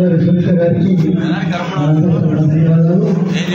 గారి సునీత గారికి మనందరం కూడా ధన్యవాదాలు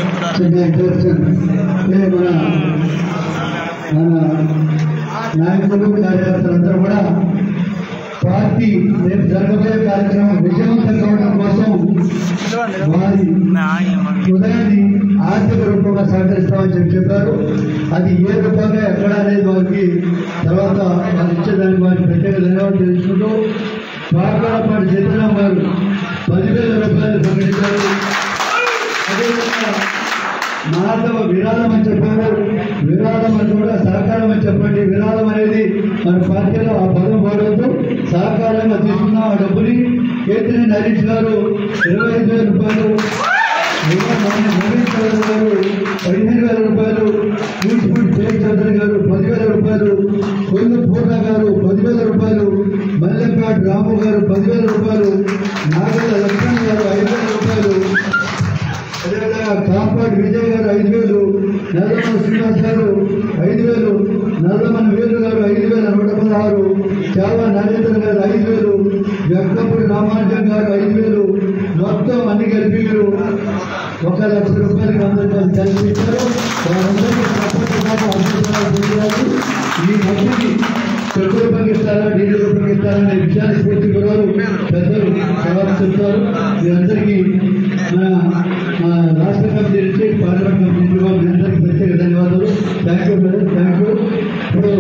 ఏ మన మన నాయకులు కార్యకర్తలందరూ కూడా పార్టీ రేపు జరగబోయే కార్యక్రమం విజయవంతం కావడం కోసం వారి ఉదయాన్ని ఆర్థిక రూపంగా సహకరిస్తామని చెప్పి చెప్పారు అది ఏ రూపంగా ఎక్కడ అనేది వారికి తర్వాత వారు ఇచ్చేదాన్ని వారికి ప్రత్యేక ధన్యవాదాలు తెలుసుకుంటూ పార్కాలపాటి చంద్రరావు గారు పదివేల రూపాయలు ప్రకటించారు అదేవిధంగా మాధవ విరాళం అని చెప్పారు విరాళం అని కూడా సహకారం అని చెప్పండి విరాళం అనేది మన పార్టీలో ఆ పదం వాడవద్దు సహకారంగా తీసుకున్న ఆ డబ్బుని కేతినేని హరీష్ గారు ఇరవై ఐదు వేల రూపాయలు నవీన్ చౌదరి గారు పదిహేను వేల రూపాయలు కూచిపూడి జయ్ చౌదరి గారు పదివేల రూపాయలు కొల్లు పూర్ణ గారు పదివేల రూపాయలు మల్లెపాటి రాము గారు పదివేల రూపాయలు నాగల లక్ష్మణ్ గారు ఐదు వేల రూపాయలు అదేవిధంగా కాంపాటి విజయ్ గారు ఐదు వేలు నల్లమల శ్రీనివాస్ గారు ఐదు వేలు నల్లమల వేలు గారు ఐదు వేల నూట పదహారు చావా నరేంద్ర గారు ఐదు వేలు వెంకపూడి రామానుజం గారు ఐదు వేలు మొత్తం అన్ని కలిపి మీరు ఒక లక్ష రూపాయలకి అందరూ కలిసి కల్పించారు వారందరికీ తప్పకుండా అభిప్రాయాలు తెలియాలి ఈ మధ్యకి పెట్రోల్ రూపాయలు డీజిల్ రూపాయలు ఇస్తారనే విషయాన్ని పూర్తి వివరాలు పెద్దలు జవాబు చెప్తారు మీరందరికీ మన మా రాష్ట్ర కమిటీ నుంచి పార్లమెంట్ కమిటీ నుంచి కూడా మీ అందరికీ ప్రత్యేక ధన్యవాదాలు thank you madam thank you ఇప్పుడు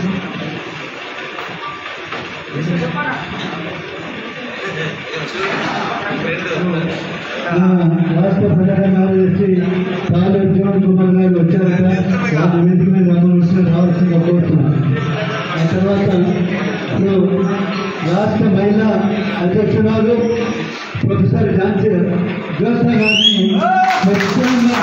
ఆ, రాష్ట్ర ప్రధాన కార్యదర్శి పాలు జీవన్ కుమార్ గారు వచ్చారట వాళ్ళ వేదిక మీద రావాల్సిన రావాల్సిందిగా కోరుతున్నాను ఆ తర్వాత ఇప్పుడు రాష్ట్ర మహిళా అధ్యక్షురాలు ప్రొఫెసర్ ఝాన్సీ జ్యోత్స్న గారిని ముఖ్యంగా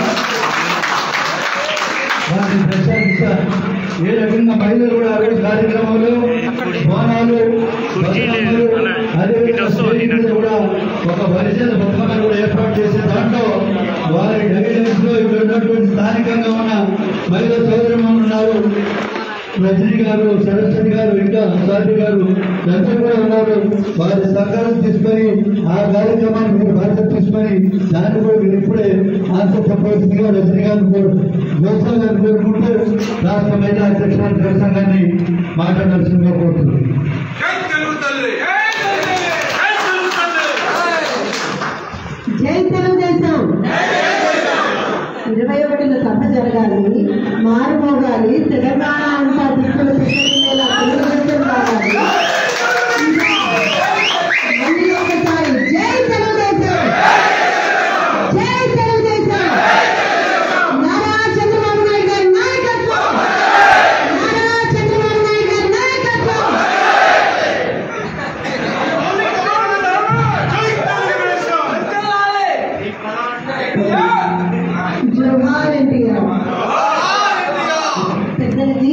వారిని ప్రశంసిస్తారు ఏ రకంగా మహిళలు కూడా అదే కార్యక్రమాలు బోనాలు బతుకమ్మలు, అదేవిధంగా స్టేజ్ మీద కూడా ఒక పరిచయ బతుకమ్మను కూడా ఏర్పాటు చేసే దాంట్లో వారి గైడెన్స్ లో ఇక్కడ ఉన్నటువంటి స్థానికంగా ఉన్న మహిళా సోదరులు ఉన్నారు రజనీ గారు సరస్వతి గారు ఇంకా సాటి గారు అందరూ కూడా ఉన్నారు వారి సహకారం తీసుకొని ఆ కార్యక్రమాన్ని మీరు బాధ్యత తీసుకొని దాన్ని కూడా మీరు ఇప్పుడే ఆన్సర్ చెప్పవలసిందిగా రజనీ గారిని కోరు గోసాల గారిని కోరుకుంటూ రాష్ట్ర మహిళా అధ్యక్షుల సంఘాన్ని మాట్లాడాల్సిందిగా కోరుతున్నాను జై తెలుగు తల్లి జై తెలుగు తల్లి జై తెలుగుదేశం ఇరవై ఒకటిన సభ జరగాలి మారుమోగాలి తెలంగాణ అంతా దిక్కులు పెట్టేలా తెలుగుదేశం రావాలి మళ్ళీ ఒకసారి జై తెలుగుదేశం జై తెలుగుదేశం నారా చంద్రబాబు నాయుడు గారి నాయకత్వం నారా చంద్రబాబు నాయుడు గారి నాయకత్వం జోహార్ ఎన్టీఆర్ పెద్దలకి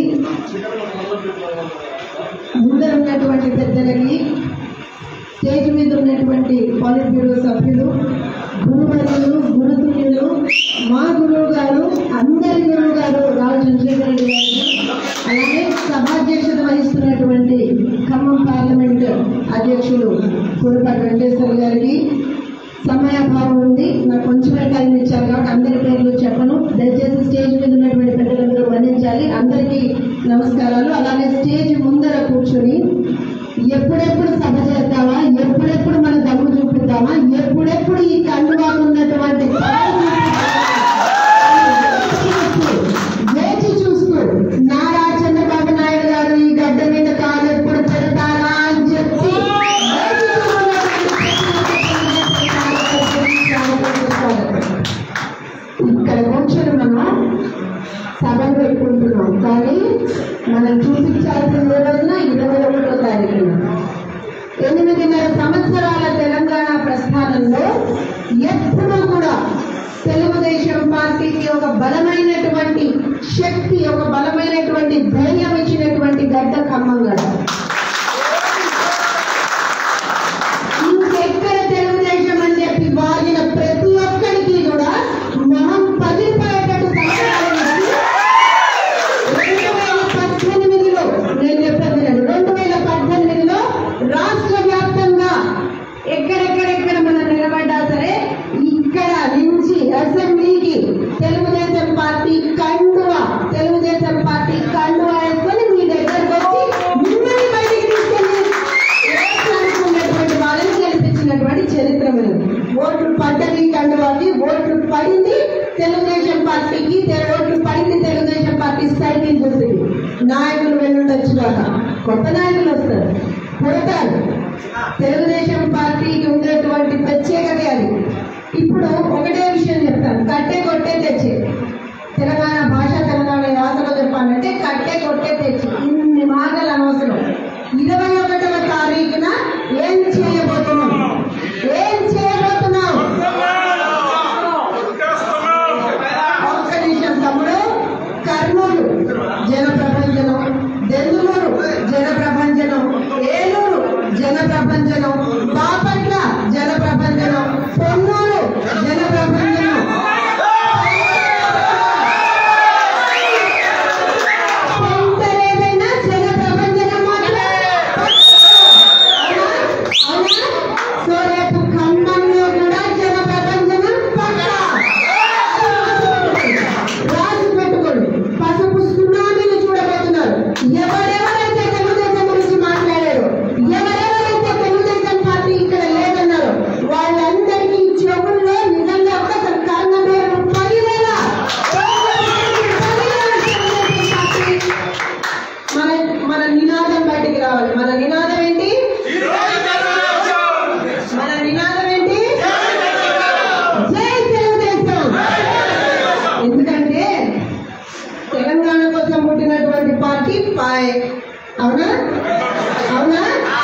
ముందర ఉన్నటువంటి పెద్దలకి స్టేజ్ మీద ఉన్నటువంటి పాలిట్ బ్యూరో సభ్యులు గురువర్యులు గురుతుల్యులు మా గురువు గారు అందరి గురువు గారు రావు చంద్రశేఖర రెడ్డి గారు అలాగే సభాధ్యక్షత వహిస్తున్నటువంటి ఖమ్మం పార్లమెంట్ అధ్యక్షులు కురపాటి వెంకటేశ్వర గారికి సమయాభావం ఉంది నాకు కొంచెమే టైం ఇచ్చారు కాబట్టి అందరి పేర్లు చెప్పను దయచేసి స్టేజ్ మీద ఉన్నటువంటి పెద్దలందరూ వర్ణించాలి అందరికీ నమస్కారాలు అలానే స్టేజ్ ముందర కూర్చొని ఎప్పుడెప్పుడు సభ చేద్దామా ఎప్పుడెప్పుడు మన దమ్ము చూపిద్దామా ఎప్పుడెప్పుడు ఈ కండువాకు ఉన్నటువంటి వేచి చూస్తూ నారా చంద్రబాబు నాయుడు గారు ఈ గడ్డ మీద కాలు ఎప్పుడు పెడతారా అని చెప్పి వేచి చూస్తున్నటువంటి ఇక్కడ కూర్చొని మనం సభలు పెట్టుకుంటున్నాం కానీ మనం చూపించాల్సిన ఏ రోజున ఇరవై ఒకటో తారీఖున ఎనిమిదిన్నర సంవత్సరాల తెలంగాణ ప్రస్థానంలో ఎప్పుడూ కూడా తెలుగుదేశం పార్టీకి ఒక బలమైనటువంటి శక్తి ఒక బలమైనటువంటి ధైర్యం ఇచ్చినటువంటి గడ్డ ఖమ్మం గడ్డ ఇంకెక్కడ తెలుగుదేశం అని చెప్పి వాగిన ప్రతి ఒక్కరికి కూడా మనం పగిలిపోయేటట్టు సంస్కారం రెండు వేల పద్దెనిమిదిలో నేను చెప్పాను వినండి. రెండు వేల పద్దెనిమిదిలో రాష్ట్ర వ్యాప్తంగా ఎక్కడెక్కడెక్కడ మనం నిలబడి పార్టీకి తె- ఓట్లు పడింది తెలుగుదేశం పార్టీ సైకిల్ గుర్తుకి నాయకులు వెళ్ళుండొచ్చు కాక కొత్త నాయకులు వస్తారు పుడతారు తెలుగుదేశం పార్టీకి ఉండేటువంటి ప్రత్యేకత అది ఇప్పుడు ఒకటే విషయం చెప్తాను కట్టే కొట్టే తెచ్చే తెలంగాణ భాష తెలంగాణ యాసలో చెప్పాలంటే కట్టే కొట్టే తెచ్చి ఇన్ని మాటలు అనవసరం ఇరవై ఒకటవ తారీఖున ఏం చేయబోతున్నాం ఏం చేయబోతున్నాం ఒక్క నిమిషం తమ్ముడు కర్నూలు జన ప్రపంచనం దెందులూరు జన ప్రపంచనం ఏలూరు జన ప్రపంచనం బాపట్ల జన ప్రపంచనం పొన్నూరు జన ప్రపంచనం సెంటర్ ఏదైనా జన ప్రపంచనం మాత్రమే. అవునా? అవునా? సో రేపు ఖమ్మంలో కూడా జన ప్రపంచనం పక్కా రాజు పెట్టుకోండి పసుపు సునామీని చూడబోతున్నారు ఎవరెవరైతే తెలుగుదేశం గురించి మాట్లాడారో ఎవరెవరైతే తెలుగుదేశం పార్టీ ఇక్కడ లేదన్నారో వాళ్ళందరికీ చెవుల్లో నిజంగా ఒక్కసారి కారణం పేరు పదివేల మన మన నినాదం బయటికి రావాలి మన నినాదం ఏంటి మన నినాదం ఏంటి జై తెలుగుదేశం ఎందుకంటే తెలంగాణ కోసం పుట్టినటువంటి పార్టీ పాయ్ అవునా అవునా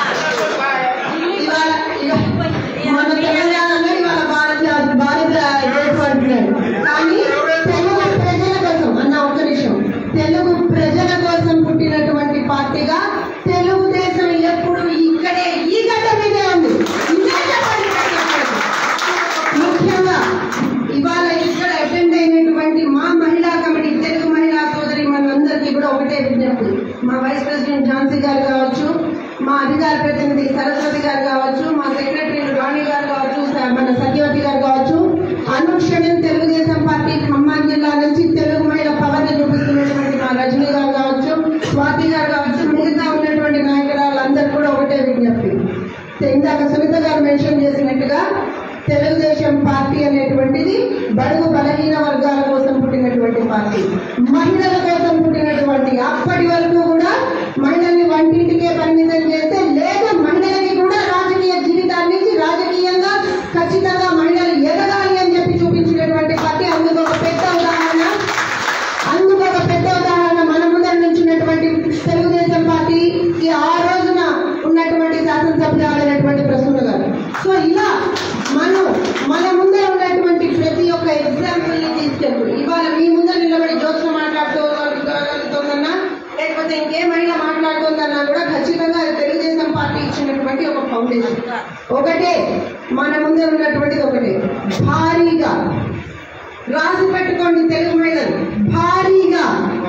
ఇవాళ ఇవాళ మన తెలంగాణలో ఇవాళ భారత భారత జోడు అంటున్నాడు కానీ తెలుగు ప్రజల కోసం అన్న ఒక నిమిషం తెలుగు ప్రజల కోసం పుట్టినటువంటి పార్టీగా తెలుగుదేశం ఎప్పుడు ఇక్కడే ఈ గడ్డ మీదే ఉంది ఇంకా చెప్పండి ఇంకా చెప్పండి. ముఖ్యంగా ఇవాళ ఇక్కడ అటెండ్ అయినటువంటి మా మహిళా కమిటీ తెలుగు మహిళా సోదరి మనందరికీ కూడా ఒకటే విజ్ఞప్తి మా వైస్ ప్రెసిడెంట్ ఝాన్సీ గారు కావచ్చు మా అధికార ప్రతినిధి సరస్వతి గారు కావచ్చు మా సెక్రటరీ రాణి గారు కావచ్చు స- మన సత్యవతి గారు కావచ్చు అనుక్షణం తెలుగుదేశం పార్టీ ఖమ్మం జిల్లా నుంచి తెలుగు మహిళ పవన్ చూపిస్తున్నటువంటి మా రజనీ గారు కావచ్చు స్వాతి గారు కావచ్చు మిగతా ఉన్నటువంటి నాయకురాలందరూ కూడా ఒకటే విజ్ఞప్తి ఇందాక సునీత గారు మెన్షన్ చేసినట్టుగా తెలుగుదేశం పార్టీ అనేటువంటిది బడుగు బలహీన వర్గాల కోసం పుట్టినటువంటి పార్టీ మహిళల కోసం పుట్టినటువంటి అప్పటి వరకు కూడా మహిళల్ని వంటింటికే పరిమితం చేస్తే లేదా మహిళలకి కూడా రాజకీయ జీవితాన్ని ఇచ్చి రాజకీయంగా ఖచ్చితంగా మహిళలు ఎదగాలి అని చెప్పి చూపించినటువంటి పార్టీ అందుకు ఒక పెద్ద ఉదాహరణ అందుకు ఒక పెద్ద ఉదాహరణ మన ముందర నుంచున్నటువంటి తెలుగుదేశం పార్టీకి ఆ రోజున ఉన్నటువంటి శాసనసభ్యురాలైనటువంటి ప్రసన్న గారు సో ఇలా మనం మన ముందర ఉన్నటువంటి ప్రతి ఒక్క ఎగ్జాంపుల్ ని తీసుకెళ్తూ ఇవాళ మీ ముందర నిలబడి జ్యోత్స్న మాట్లాడుతోందన్నా లేకపోతే ఇంకే మహిళ మాట్లాడుతోందన్నా కూడా ఖచ్చితంగా అది తెలుగుదేశం పార్టీ ఇచ్చినటువంటి ఒక ఫౌండేషన్ ఒకటే మన ముందర ఉన్నటువంటిది ఒకటే భారీగా రాసి పెట్టుకోండి తెలుగు మహిళలు భారీగా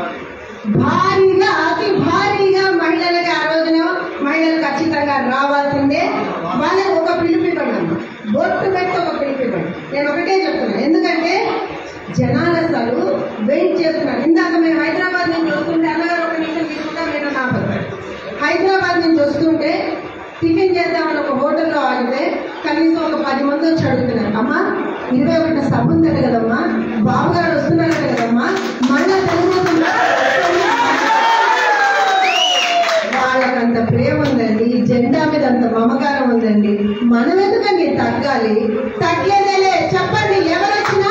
భారీగా అతి భారీగా మహిళలకి ఆ రోజున మహిళలు ఖచ్చితంగా రావాల్సిందే వాళ్ళకి ఒక పిలుపు ఇవ్వండి అమ్మ బొట్టు పెట్టి ఒక పిలుపు ఇవ్వండి నేను ఒకటే చెప్తున్నా ఎందుకంటే జనాలు అసలు వెయిట్ చేస్తున్నారు ఇందాక మేము హైదరాబాద్ నుంచి వస్తుంటే అన్నగారు ఒక నిమిషం తీసుకుంటా నేను నా హైదరాబాద్ నుంచి వస్తుంటే టిఫిన్ చేద్దామని ఒక హోటల్లో ఆగితే కనీసం ఒక పది మంది వచ్చి అడుగుతున్నారు అమ్మా ఇరవై ఒకటి సభ ఉందట కదమ్మా బాబు గారు వస్తున్నారట కదమ్మా మళ్ళా తెలుగుదేశం వాళ్ళకంత ప్రేమ ఉందండి ఈ జెండా మీద అంత మమకారం ఉందండి మనం ఎందుకండి తగ్గాలి తగ్గలేదేలే చెప్పండి ఎవరు వచ్చినా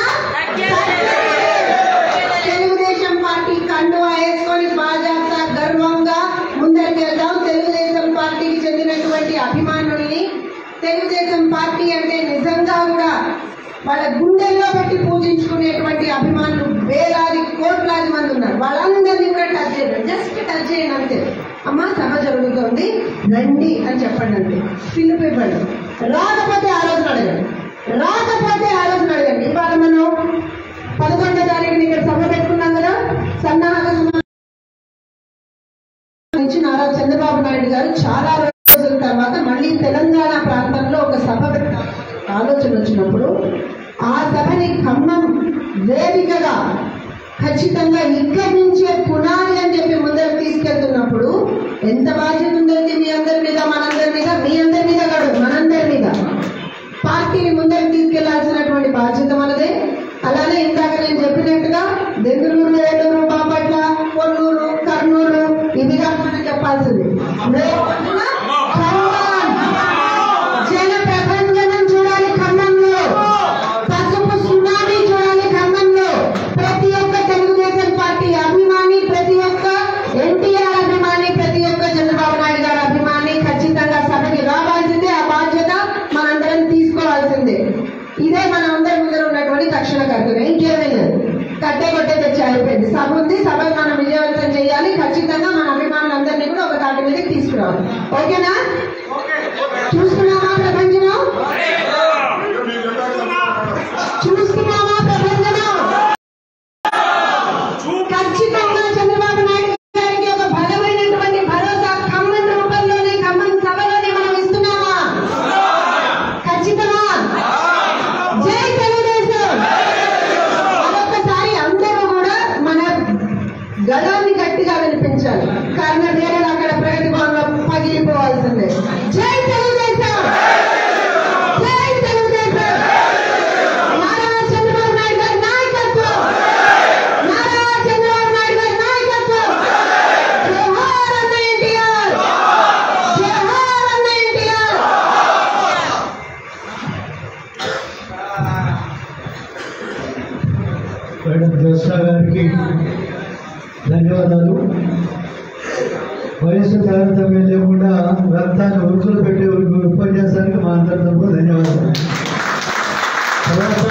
తెలుగుదేశం పార్టీ కండువా వేసుకొని బాజాప్తా గర్వంగా ముందరికెళ్దాం తెలుగుదేశం పార్టీకి చెందినటువంటి అభిమానుల్ని తెలుగుదేశం పార్టీ అంటే నిజంగా కూడా వాళ్ళ గుండెల్లో పెట్టి పూజించుకునేటువంటి అభిమానులు వేలాది కోట్లాది మంది ఉన్నారు వాళ్ళందరినీ కూడా టచ్ చేయండి జస్ట్ టచ్ చేయండి అంతే అమ్మా సభ జరుగుతోంది రండి అని చెప్పండి అంతే పిలుపు ఇవ్వండి రాకపోతే ఆ రోజున అడగండి రాకపోతే ఆ రోజున అడగండి ఇవాళ మనం పదకొండో తారీఖున ఇక్కడ సభ పెట్టుకున్నాం కదా సన్నాహక సమావేశం నుంచి నారా చంద్రబాబు నాయుడు గారు చాలా రోజుల తర్వాత మళ్ళీ తెలంగాణ ప్రాంతంలో ఒక సభ పెట్టాలి ఆలోచన వచ్చినప్పుడు ఆ సభని ఖమ్మం వేదికగా ఖచ్చితంగా ఇక్కడి నుంచే పునాది అని చెప్పి ముందరకు తీసుకెళ్తున్నప్పుడు ఎంత బాధ్యత ఉందండి మీ అందరి మీద మనందరి మీద మీ అందరి మీద కాదు మనందరి మీద పార్టీని ముందరకు తీసుకెళ్లాల్సినటువంటి బాధ్యత మనదే అలానే ఇందాక నేను చెప్పినట్టుగా వినపడుతుంది జై తెలుగుదేశం జై తెలుగుదేశం నారా చంద్రబాబు నాయుడు గారి నాయకత్వం నారా చంద్రబాబు నాయుడు గారి నాయకత్వం జోహార్ అన్న ఎన్టీఆర్ జోహార్ అన్న ఎన్టీఆర్ మేడం జోస్నా గారికి ధన్యవాదాలు వయసు తారతమ్యం లేకుండా రక్తాన్ని ఉరుకులు పెట్టే ఉపన్యాసానికి మా అందరి తరఫున ధన్యవాదాలు తర్వాత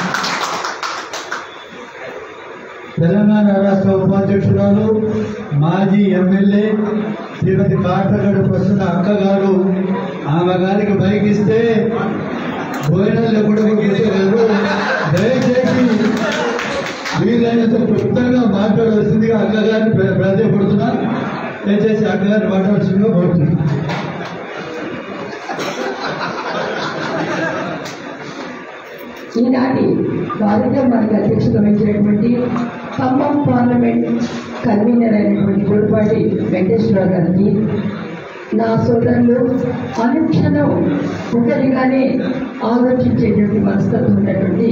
తెలంగాణ రాష్ట్ర ఉపాధ్యక్షురాలు మాజీ ఎమ్మెల్యే శ్రీమతి కాటగడ ప్రస్తుత అక్క గారు ఆమె గారికి బైక్ ఇస్తే భోజనాలు కూడా తీసుకెళ్ళారు దయచేసి వీలైనంత క్లుప్తంగా మాట్లాడవలసిందిగా అక్కగారిని ప్ర- ప్రాధాన్యపడుతున్నా దయచేసి అక్కగారిని మాట్లాడాల్సిందిగా కోరుతున్నాను ఈనాటి కార్యక్రమానికి అధ్యక్షత వహించినటువంటి ఖమ్మం పార్లమెంట్ కన్వీనర్ అయినటువంటి గోడిపాటి వెంకటేశ్వరరావు గారికి నా సోదరులు అనుక్షణం ఒకరిగానే ఆలోచించేటువంటి మనస్తత్వం ఉన్నటువంటి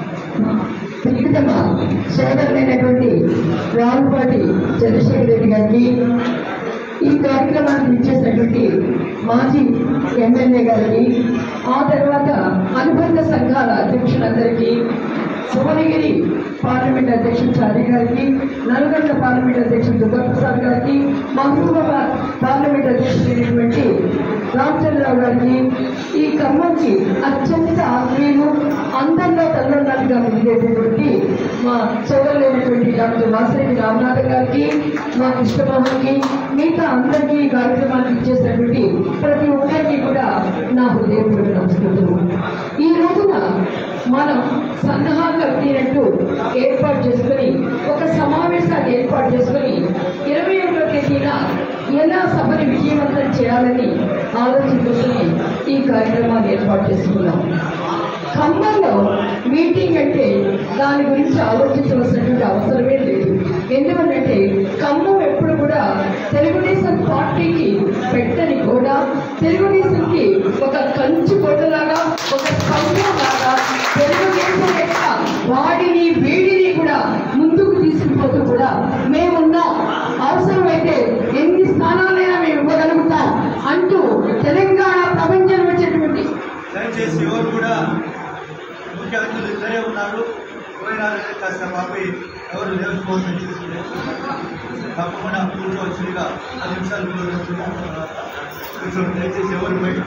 ప్రియతమ సోదరులైనటువంటి రావుపాటి చంద్రశేఖర్ రెడ్డి గారికి ఈ కార్యక్రమానికి ఇచ్చేసినటువంటి మాజీ ఎమ్మెల్యే గారికి ఆ తర్వాత అనుబంధ సంఘాల అధ్యక్షులందరికీ భువనగిరి పార్లమెంట్ అధ్యక్షుడు చారి గారికి నల్గొండ పార్లమెంట్ అధ్యక్షుడు దుర్గాప్రసాద్ గారికి మహబూబాబాద్ పార్లమెంట్ అధ్యక్షుడైనటువంటి రామచంద్రరావు గారికి ఈ ఖమ్మంకి అత్యంత ఆత్మీయులు అందంగా తల్లండాలుగా మిగిలేటటువంటి మా సోదరులైనటువంటి డాక్టర్ వాసిరెడ్డి రామనాథ్ గారికి మా కృష్ణమోహన్కి మిగతా అందరికీ ఈ కార్యక్రమానికి ఇచ్చేసినటువంటి ప్రతి ఒక్కరికి కూడా నా హృదయపూర్వక నమస్కారం ఈ రోజున మనం సన్నాహ కమిటీనట్టు ఏర్పాటు చేసుకుని ఒక సమావేశాన్ని ఏర్పాటు చేసుకుని ఇరవై ఒకటో తేదీన ఎలా సభని విజయవంతం చేయాలని ఆలోచించుకుని ఈ కార్యక్రమాన్ని ఏర్పాటు చేసుకున్నాం ఖమ్మంలో మీటింగ్ అంటే దాని గురించి ఆలోచించవలసినటువంటి అవసరమే లేదు ఎందుకంటే ఖమ్మం ఎప్పుడు కూడా తెలుగుదేశం పార్టీకి పెట్టని కూడా తెలుగుదేశంకి ఒక కంచు కొట్టలాగా ఒక స్తంభంలాగా తెలుగుదేశం యొక్క వాడిని వేడిని కూడా ముందుకు తీసుకుపోతూ కూడా మేమున్నాం అవసరమైతే ఎన్ని స్థానాలైనా మేము ఇవ్వగలుగుతాం అంటూ తెలంగాణ ప్రపంచం వచ్చేటువంటి దయచేసి ఎవరు కూడా ముఖ్య అతిథులు ఇద్దరే ఉన్నారు పోయినారంటే కాస్త పాపి ఎవరు లేకపోతుందని చూసుకునే తప్పకుండా కూర్చోవచ్చుగా పది నిమిషాలు కూర్చోండి దయచేసి ఎవరు బయట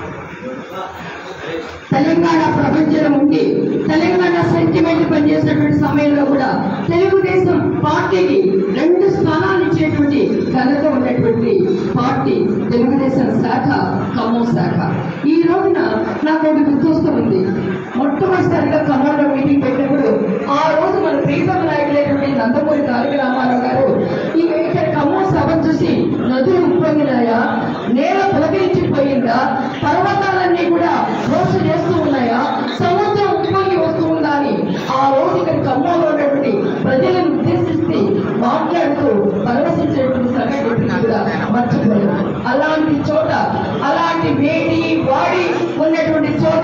తెలంగాణ ప్రపంచం ఉండి తెలంగాణ సెంటిమెంట్ పనిచేసినటువంటి సమయంలో కూడా తెలుగుదేశం పార్టీకి రెండు స్థానాలు ఇచ్చేటువంటి ఘనత ఉన్నటువంటి పార్టీ తెలుగుదేశం శాఖ ఖమ్మం శాఖ ఈ రోజున నాకు ఒకటి గుర్తొస్తూ ఉంది మొట్టమొదటిసారిగా ఖమ్మంలో మీటింగ్ పెట్టినప్పుడు ఆ రోజు మన ప్రీతం నాయకులైనటువంటి నందమూరి తారక రామారావు గారు ఈ ఇక్కడ ఖమ్మం సభ చూసి నదులు ఉప్పొంగినాయా నేల పులకరించిపోయిందా పర్వతాలన్నీ కూడా రోష చేస్తూ ఉన్నాయా సముద్రం ఉప్పొంగి వస్తూ ఉందా అని ఆ రోజు ఇక్కడ ఖమ్మంలో ఉన్నటువంటి ప్రజలను ఉద్దేశిస్తే మాట్లాడుతూ పరవశించినటువంటి సంఘటన కూడా మర్చిపోలేదు అలాంటి చోట అలాంటి వేడి వాడి ఉన్నటువంటి చోట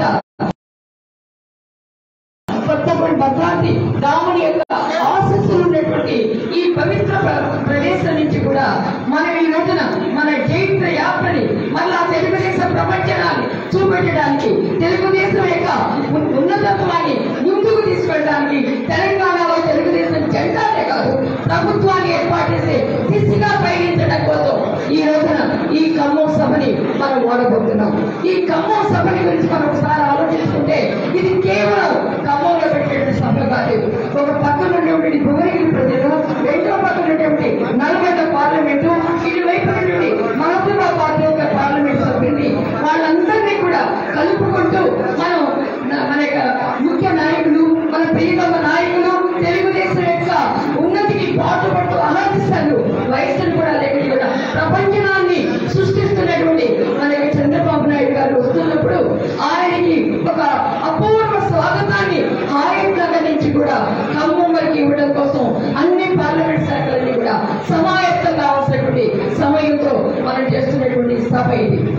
కొత్తపూడి భద్రాద్రి రాముని యొక్క ఆశస్సులు ఉన్నటువంటి ఈ పవిత్ర ప్ర- ప్రదేశం నుంచి కూడా మనం ఈ రోజున మన జైత్ర యాత్రని మళ్ళా తెలుగుదేశం ప్రపంచనాన్ని చూపెట్టడానికి తెలుగుదేశం యొక్క ఉన్- ఉన్నతత్వాన్ని ముందుకు తీసుకెళ్ళడానికి తెలంగాణలో తెలుగుదేశం జెండానే కాదు ప్రభుత్వాన్ని ఏర్పాటు చేసే దిశగా పయనించడం కోసం ఈ రోజున ఈ ఖమ్మం సభని మనం ఓడబోతున్నాం ఈ ఖమ్మం సభని గురించి మనం ఒకసారి ఆలోచించుకుంటే ఇది కేవలం ఖమ్మంలో పెట్టేటువంటి సభ కాదు ఒక పక్కన ఉన్నటువంటి భువనగిరి ప్రజలు రెండో పక్కన ఉన్నటువంటి నల్గొండ పార్లమెంటు ఇటువైపు ఉన్నటువంటి మహబూబాబాద్ పార్టీ యొక్క పార్లమెంట్ సభ్యుల్ని వాళ్ళందరినీ కూడా కలుపుకుంటూ మనం న- మన యొక్క ముఖ్య నాయకులు మన ప్రియతమ నాయకులు తెలుగుదేశం యొక్క ఉన్నతికి పాటుపడుతూ అహర్నిశలు వయసును కూడా లేకుండా కూడా ప్రపంచనాన్ని సృష్టిస్తున్నటువంటి మన యొక్క చంద్రబాబు నాయుడు గారు వస్తున్నప్పుడు ఆయనకి ఒక అపూర్వ స్వాగతాన్ని ఆయన దగ్గర నుంచి కూడా ఖమ్మం వరకు ఇవ్వడం కోసం అన్ని పార్లమెంట్ శాఖలన్నీ కూడా సమాయత్తం కావాల్సినటువంటి సమయంతో మనం చేస్తున్నటువంటి సభ ఇది ఈ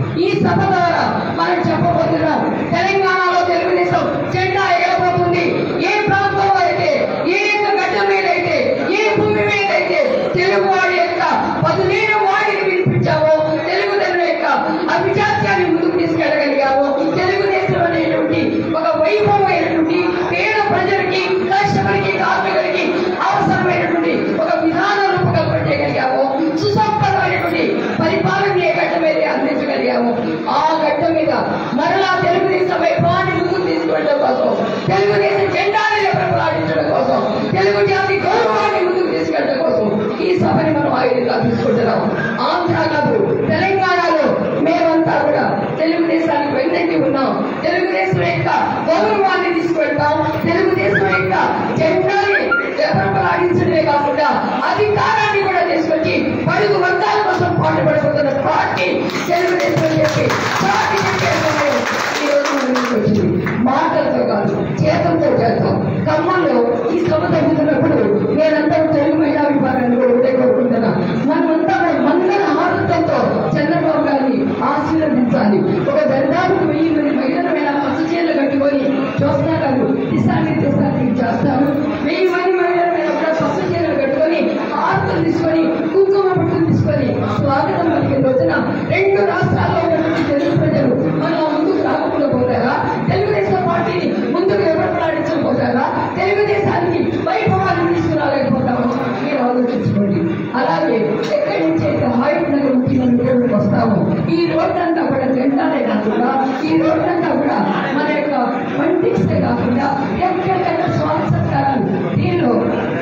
సభ ద్వారా మనం చెప్పబోతున్నాం తెలంగాణలో తెలుగుదేశం జెండా ఎగరబోతుంది ఏ ప్రాంతంలో అయితే ఏ యొక్క గడ్డ మీద అయితే ఏ భూమి మీద అయితే తెలుగు వాడి యొక్క పదునైన వాడిని వినిపించావో తెలుగు తెలుగు యొక్క అభిజాత్యాన్ని ముందుకు తీసుకెళ్ళగలిగావో తెలుగుదేశం అనేటువంటి ఒక వైభవమైనటువంటి పేద ప్రజలకి కష్టపడికి కార్మికులకి అవసరమైనటువంటి ఒక విధాన రూపకల్పన చేయగలిగావో సుసంపన్నమైనటువంటి పరిపాలన ఏ గడ్డ మీద అందించగలిగాము ఆ గడ్డ మీద మరలా తెలుగుదేశం వైభవాన్ని ముందుకు తీసుకెళ్ళడం కోసం తెలుగుదేశం జెండాని ప్రకటించడం కోసం తెలుగు జాతి గౌరవాన్ని ముందుకు తీసుకెళ్ళడం కోసం ఈ సభని మనం ఆయుధంగా తీసుకుంటున్నాం ఆంధ్ర కాదు తెలంగాణలో మేమంతా కూడా తెలుగుదేశానికి వెన్నంటి ఉన్నాం తెలుగుదేశం యొక్క గౌరవాన్ని తీసుకెళ్తాం తెలుగుదేశం యొక్క జెండాని రెపరెపలాడించడమే కాకుండా అధికారాన్ని కూడా తీసుకొచ్చి పడుగు వర్గాల కోసం పాటుపడిపోతున్న పార్టీ తెలుగుదేశం అని చెప్పి పార్టీ చెప్పే సమయం ఈ రోజు మన ముందుకు వచ్చింది మాటలతో కాదు చేతంతో చేస్తాం ఖమ్మంలో ఈ సభ తగ్గుతున్నప్పుడు నేనందరూ తెలుగు మహిళా విభాగాన్ని కూడా ఒకటే కోరుకుంటున్నా మనమంతా కూడా మంగళ ఆనందంతో చంద్రబాబు గారిని ఆశీర్వదించాలి ఒక దరిదాపు వెయ్యి మంది మహిళల మీద పసు చీరలు కట్టుకొని చూస్తున్నా గారు దిశాన్ని దిశాన్ని చేస్తారు వెయ్యి మంది మహిళల మీద కూడా పసు చీరలు కట్టుకొని ఆర్తలు తీసుకొని కుంకుమ పట్టులు తీసుకొని స్వాగతం పలికిన రోజున రెండు రాష్ట్రాల్లో ఉన్నటువంటి తెలుగు ప్రజలు మనం ముందుకు రాకుండా పోతారా తెలుగుదేశం పార్టీని ముందుకు ఎవరిపడాడించకపోతారా తెలుగుదేశానికి వైభవాన్ని తీసుకురాలేకపోతామో మీరు ఆలోచించుకోండి అలాగే ఎక్కడి నుంచి అయితే హాయిట్ నగర్ ముఖ్యమంత్రి రోడ్డుకి వస్తామో ఈ రోడ్డు అంతా కూడా జెండాలే కాకుండా ఈ రోడ్డు అంతా కూడా మన యొక్క వంటిస్తే కాకుండా ఎక్కడికైనా స్వాగత సత్కారాలు దీనిలో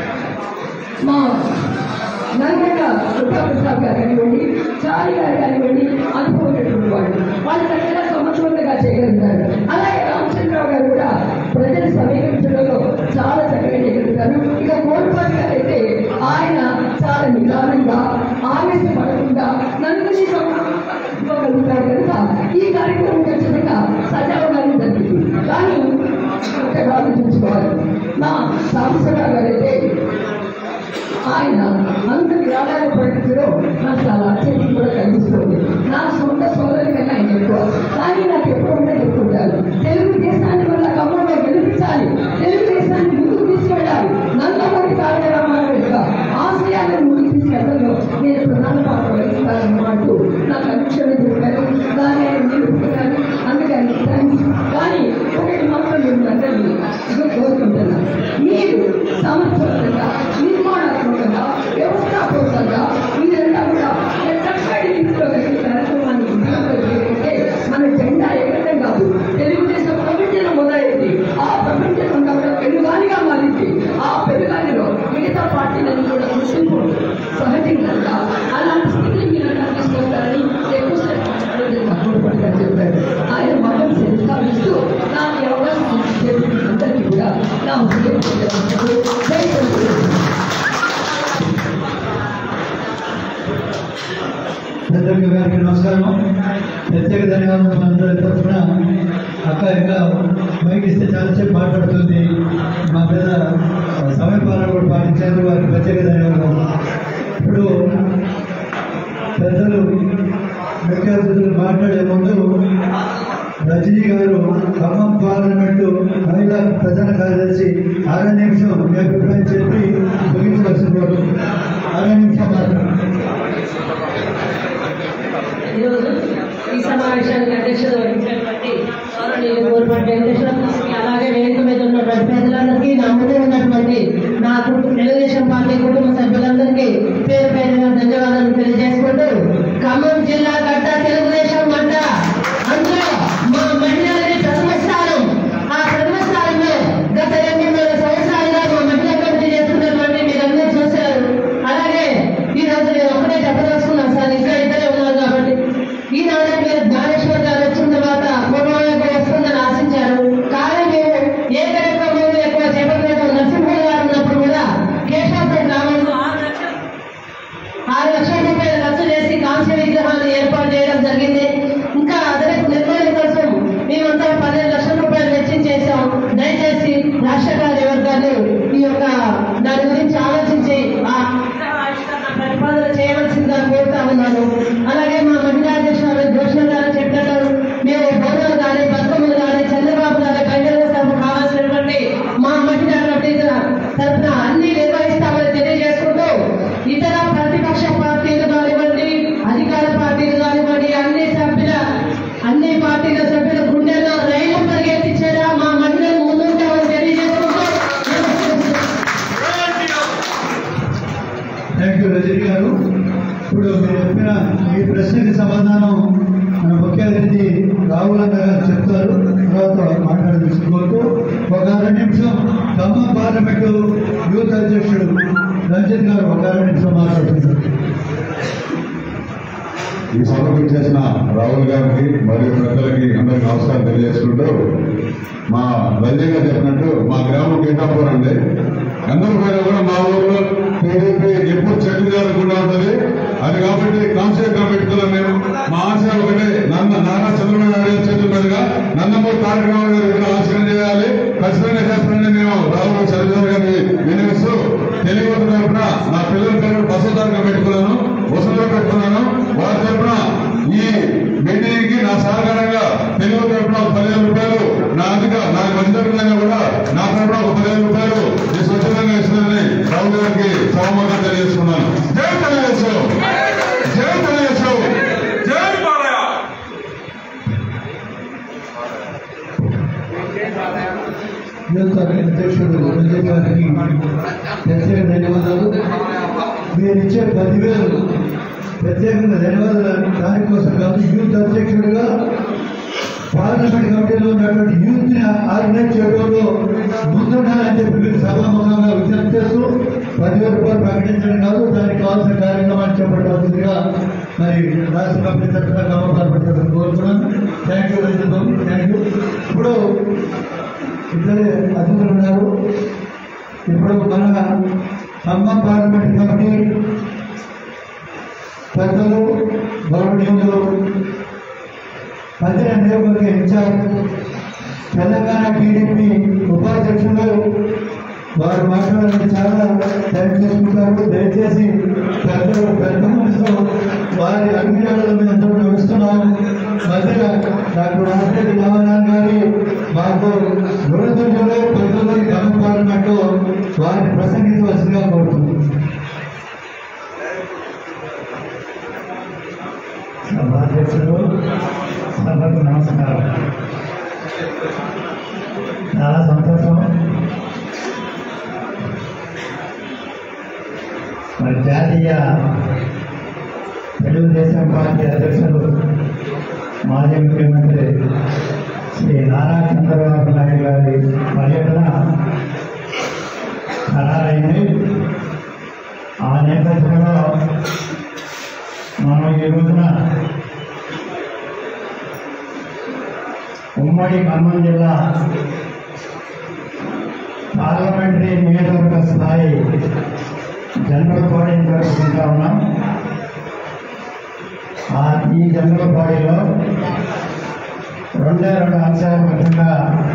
మా నల్గొండ దుర్గాప్రసాద్ గారు కానివ్వండి చారి గారు కానివ్వండి అనుభవమైనటువంటి వాళ్ళు వాళ్ళు చక్కగా సమర్థవంతంగా చేయగలుగుతారు అలాగే రామచంద్రరావు గారు కూడా ప్రజలు సమీకరించడంలో చాలా చక్కగా చేయగలుగుతారు ఇక కోల్పాటి గారు అయితే ఆయన చాలా నిదానంగా ఆవేశపడకుండా నన్ను ఇవ్వగలుగుతారు కనుక ఈ కార్యక్రమం ఖచ్చితంగా సజావుగానే జరిగింది కానీ ఒకటి ఆలోచించుకోవాలి నా సాంబశివరావు గారు అయితే ఆయన అంత గ్రామాల పరిస్థితిలో నాకు చాలా ఆశ్చర్యం కూడా కనిపిస్తుంది నా సొంత సోదరి కన్నా ఆయన ఎక్కువ కానీ నాకు ఎప్పుడు ఉంటే చెప్పుకుంటారు తెలుగు దేశాన్ని వల్ల ఖమ్మంలో గెలిపించాలి తెలుగు దేశాన్ని ముందుకు తీసుకెళ్ళాలి నందమూరి తారక రామారావు యొక్క ఆశయాలను ముందుకు తీసుకెళ్ళడంలో నేను ప్రధాన పాత్ర వహిస్తానన్నమాట నాకు అనుక్షణ చెప్పారు దాన్ని ఆయన నిలుపుకున్నాను అందుకని థ్యాంక్స్ కానీ ఒకటి మాత్రం నేను అందరినీ ఇదిగో కోరుకుంటున్నాను మీరు సమర్థవంతంగా నిర్మాణాత్మకంగా వ్యవస్థాపకంగా మీరంతా కూడా చక్కటి తీసుకోగలిగే కార్యక్రమాన్ని ఉపయోగించుకుంటే మన జెండా ఎక్కడం కాదు తెలుగుదేశం ప్రపంచంలో మొదలైంది ఆ ప్రపంచం అంతా కూడా పెనుగాలిగా మారింది ఆ పెనుగాలిలో మిగతా పార్టీలను కూడా గుర్తింపు సహజంగా అలాంటి స్థితిని మీరు తీసుకొస్తారని ఎక్కువసేపు మాట్లాడలేదు చెప్పారు ఆయన మతం శంఖావిస్తూ నాకు ఈ అవకాశం ఇచ్చేందుకు అందరికీ కూడా నా హృదయపూర్వక జై తెలుగుదేశం పెద్దమ్మ గారికి నమస్కారం ప్రత్యేక ధన్యవాదాలు మనందరి తరఫున అక్క ఇంకా మైక్ ఇస్తే చాలాసేపు మాట్లాడుతుంది మా మీద సమయపాలన కూడా పాటించారు వారికి ప్రత్యేక ధన్యవాదాలు ఇప్పుడు పెద్దలు ముఖ్య అతిథులు మాట్లాడే ముందు రజనీ గారు ఖమ్మం పార్లమెంటు మహిళా ప్రధాన కార్యదర్శి అర నిమిషం మీ అభిప్రాయం చెప్పి ముగించవలసిన కోరు అర నిమిషం మాత్రం ఈరోజు ఈ సమావేశానికి అధ్యక్షత వహించినటువంటి గౌరవనీయులు గోల్పాటి వెంకటేశ్వర అలాగే వేదిక మీద ఉన్నటువంటి ప్రజలందరికీ నా ముందు ఉన్నటువంటి నా కుటుంబ తెలుగుదేశం పార్టీ కుటుంబ సభ్యులందరికీ పేరు పేరున ధన్యవాదాలు తెలియజేసుకుంటూ ఖమ్మం జిల్లా గడ్డ తెలుగుదేశం గడ్డ అందులో మా మహిళలది ప్రథమ స్థానం ఆ ప్రథమ స్థానంలో గత రెండున్నర సంవత్సరాలుగా మా మహిళా కమిటీ చేస్తున్నటువంటి మీరందరూ చూశారు అలాగే ఈ రోజు నేను ఒక్కటే చెప్పదలుచుకున్నాను సార్ ఇంకా ఇద్దరే ఉన్నారు కాబట్టి ఈనాడు మీరు జ్ఞానేశ్వర్ గారు వచ్చిన తర్వాత పూర్వమైపు వస్తుందని ఆశించారు కానీ మేము ఏ కార్యక్రమం ఎక్కువ చేపట్టలేదు నరసింహ గారు ఉన్నప్పుడు కూడా కేశాపేట గ్రామంలో రావులంగా చెప్తారు తర్వాత మాట్లాడదలుచుకోవద్దు ఒక అర నిమిషం ఖమ్మం పార్లమెంటు యూత్ అధ్యక్షుడు రంజిత్ గారు ఒక అర నిమిషం మాట్లాడుతున్నారు ఈ సభకు చేసిన రాహుల్ గారికి మరియు పెద్దలకి అందరికి నమస్కారం తెలియజేసుకుంటూ మా రంజన్ గారు చెప్పినట్టు మా గ్రామం గీతాపూర్ అండి అందరి పైన కూడా మా ఊర్లో టీడీపీ ఎప్పుడు చెట్టు జరగకుండా ఉంటుంది అది కాబట్టి కాన్సెప్ట్ గా పెట్టుకున్నాం మేము మా ఆశ ఒకటే నన్న నారా చంద్రబాబు నాయుడు గారి చేతుల మీదుగా నందమూరి తారక రామారావు గారి విగ్రహం ఆవిష్కరణ చేయాలి ఖచ్చితంగా చేస్తానని మేము రాహుల్ చంద్రబాబు గారిని వినిపిస్తూ తెలియవద్ద తరఫున నా పిల్లల పేరు బసవతారకం పెట్టుకున్నాను వసంత పెట్టుకున్నాను వారి తరఫున ఈ మీటింగ్ కి నా సహకారంగా తెలుగు తరఫున ఒక పదివేల రూపాయలు నా అధిక నాకు మంచి కూడా నా తరఫున ఒక పదివేల రూపాయలు ఈ స్వచ్ఛందంగా ఇస్తుందని రాహుల్ గారికి సహమతం తెలియజేస్తున్నాను జై తెలుగుదేశం జై తెలుగుదేశం జై బాలయ్య యూత్ అధ్యక్షుడు రంజిత్ గారికి ప్రత్యేక ధన్యవాదాలు మీరు ఇచ్చే పదివేలు ప్రత్యేకంగా ధన్యవాదాలు దానికోసం కాదు యూత్ అధ్యక్షుడిగా పార్లమెంట్ కమిటీలో ఉన్నటువంటి యూత్ ని ఆర్గనైజ్ చేయడంలో ముందుండాలని చెప్పి మీకు సభాముఖంగా విజ్ఞప్తి చేస్తూ పదివేల రూపాయలు ప్రకటించడం కాదు దానికి కావాల్సిన కార్యక్రమాన్ని చేపట్టవలసిందిగా మరి రాష్ట్ర కమిటీ తరఫున గమకాలు పెట్టాలని కోరుతున్నాను thank you Ranjith Babu thank you ఇప్పుడు ఇద్దరు అతిథులు ఉన్నారు ఇప్పుడు మన ఖమ్మం పార్లమెంట్ కమిటీ పెద్దలు గౌరవనీయులు మంత్రి నియోజకవర్గ ఇన్ఛార్జ్ తెలంగాణ టీడీపీ ఉపాధ్యక్షులు వారు మాట్లాడాలని చాలా టైం చేసుకుంటారు దయచేసి పెద్దలు పెద్ద మనసులో వారి అభిప్రాయాల మీద అందరూ నడుస్తున్నాము మధ్యలో డాక్టర్ రాజరెడ్డి రామనాథ్ గారి మాకు గురుతుండలో పెద్దలు గమ పార్లమెంట్ వారిని ప్రసంగించవలసిందిగా కోరుతుంది సభాధ్యక్షుడు సభకు నమస్కారం చాలా సంతోషం మరి జాతీయ తెలుగుదేశం పార్టీ అధ్యక్షులు మాజీ ముఖ్యమంత్రి శ్రీ నారా చంద్రబాబు నాయుడు గారి పర్యటన ఖరారైంది ఆ నేపథ్యంలో మనం ఈ రోజున ఉమ్మడి ఖమ్మం జిల్లా పార్లమెంటరీ నియోజకవర్గ స్థాయి జనరల్ బాడీని జరుపుకుంటా ఉన్నాం ఆ ఈ జనరల్ బాడీలో రెండే రెండు అంశాలు ముఖ్యంగా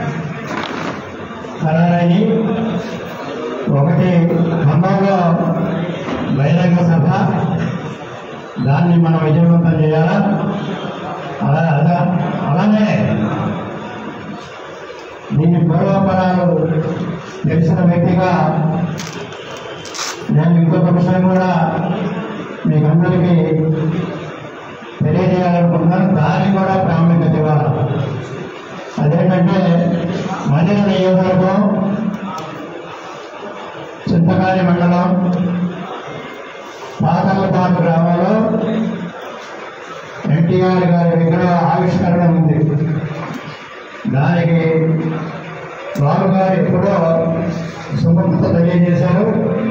ఖరారయ్యి ఒకటి ఖమ్మంలో బహిరంగ సభ దాన్ని మనం విజయవంతం చేయాలా అలా అలా అలానే దీని పూర్వపరాలు తెలిసిన వ్యక్తిగా నేను ఇంకొక విషయం కూడా మీకు అందరికీ తెలియజేయాలనుకుంటున్నాను దానికి కూడా ప్రాముఖ్యత ఇవ్వాలి అదేంటంటే మదిన నియోజకవర్గం చింతకాని మండలం పాతలపాటు గ్రామంలో ఎన్టీఆర్ గారి విగ్రహ ఆవిష్కరణ ఉంది దానికి బాబు గారు ఎప్పుడో సుముఖత తెలియజేశారు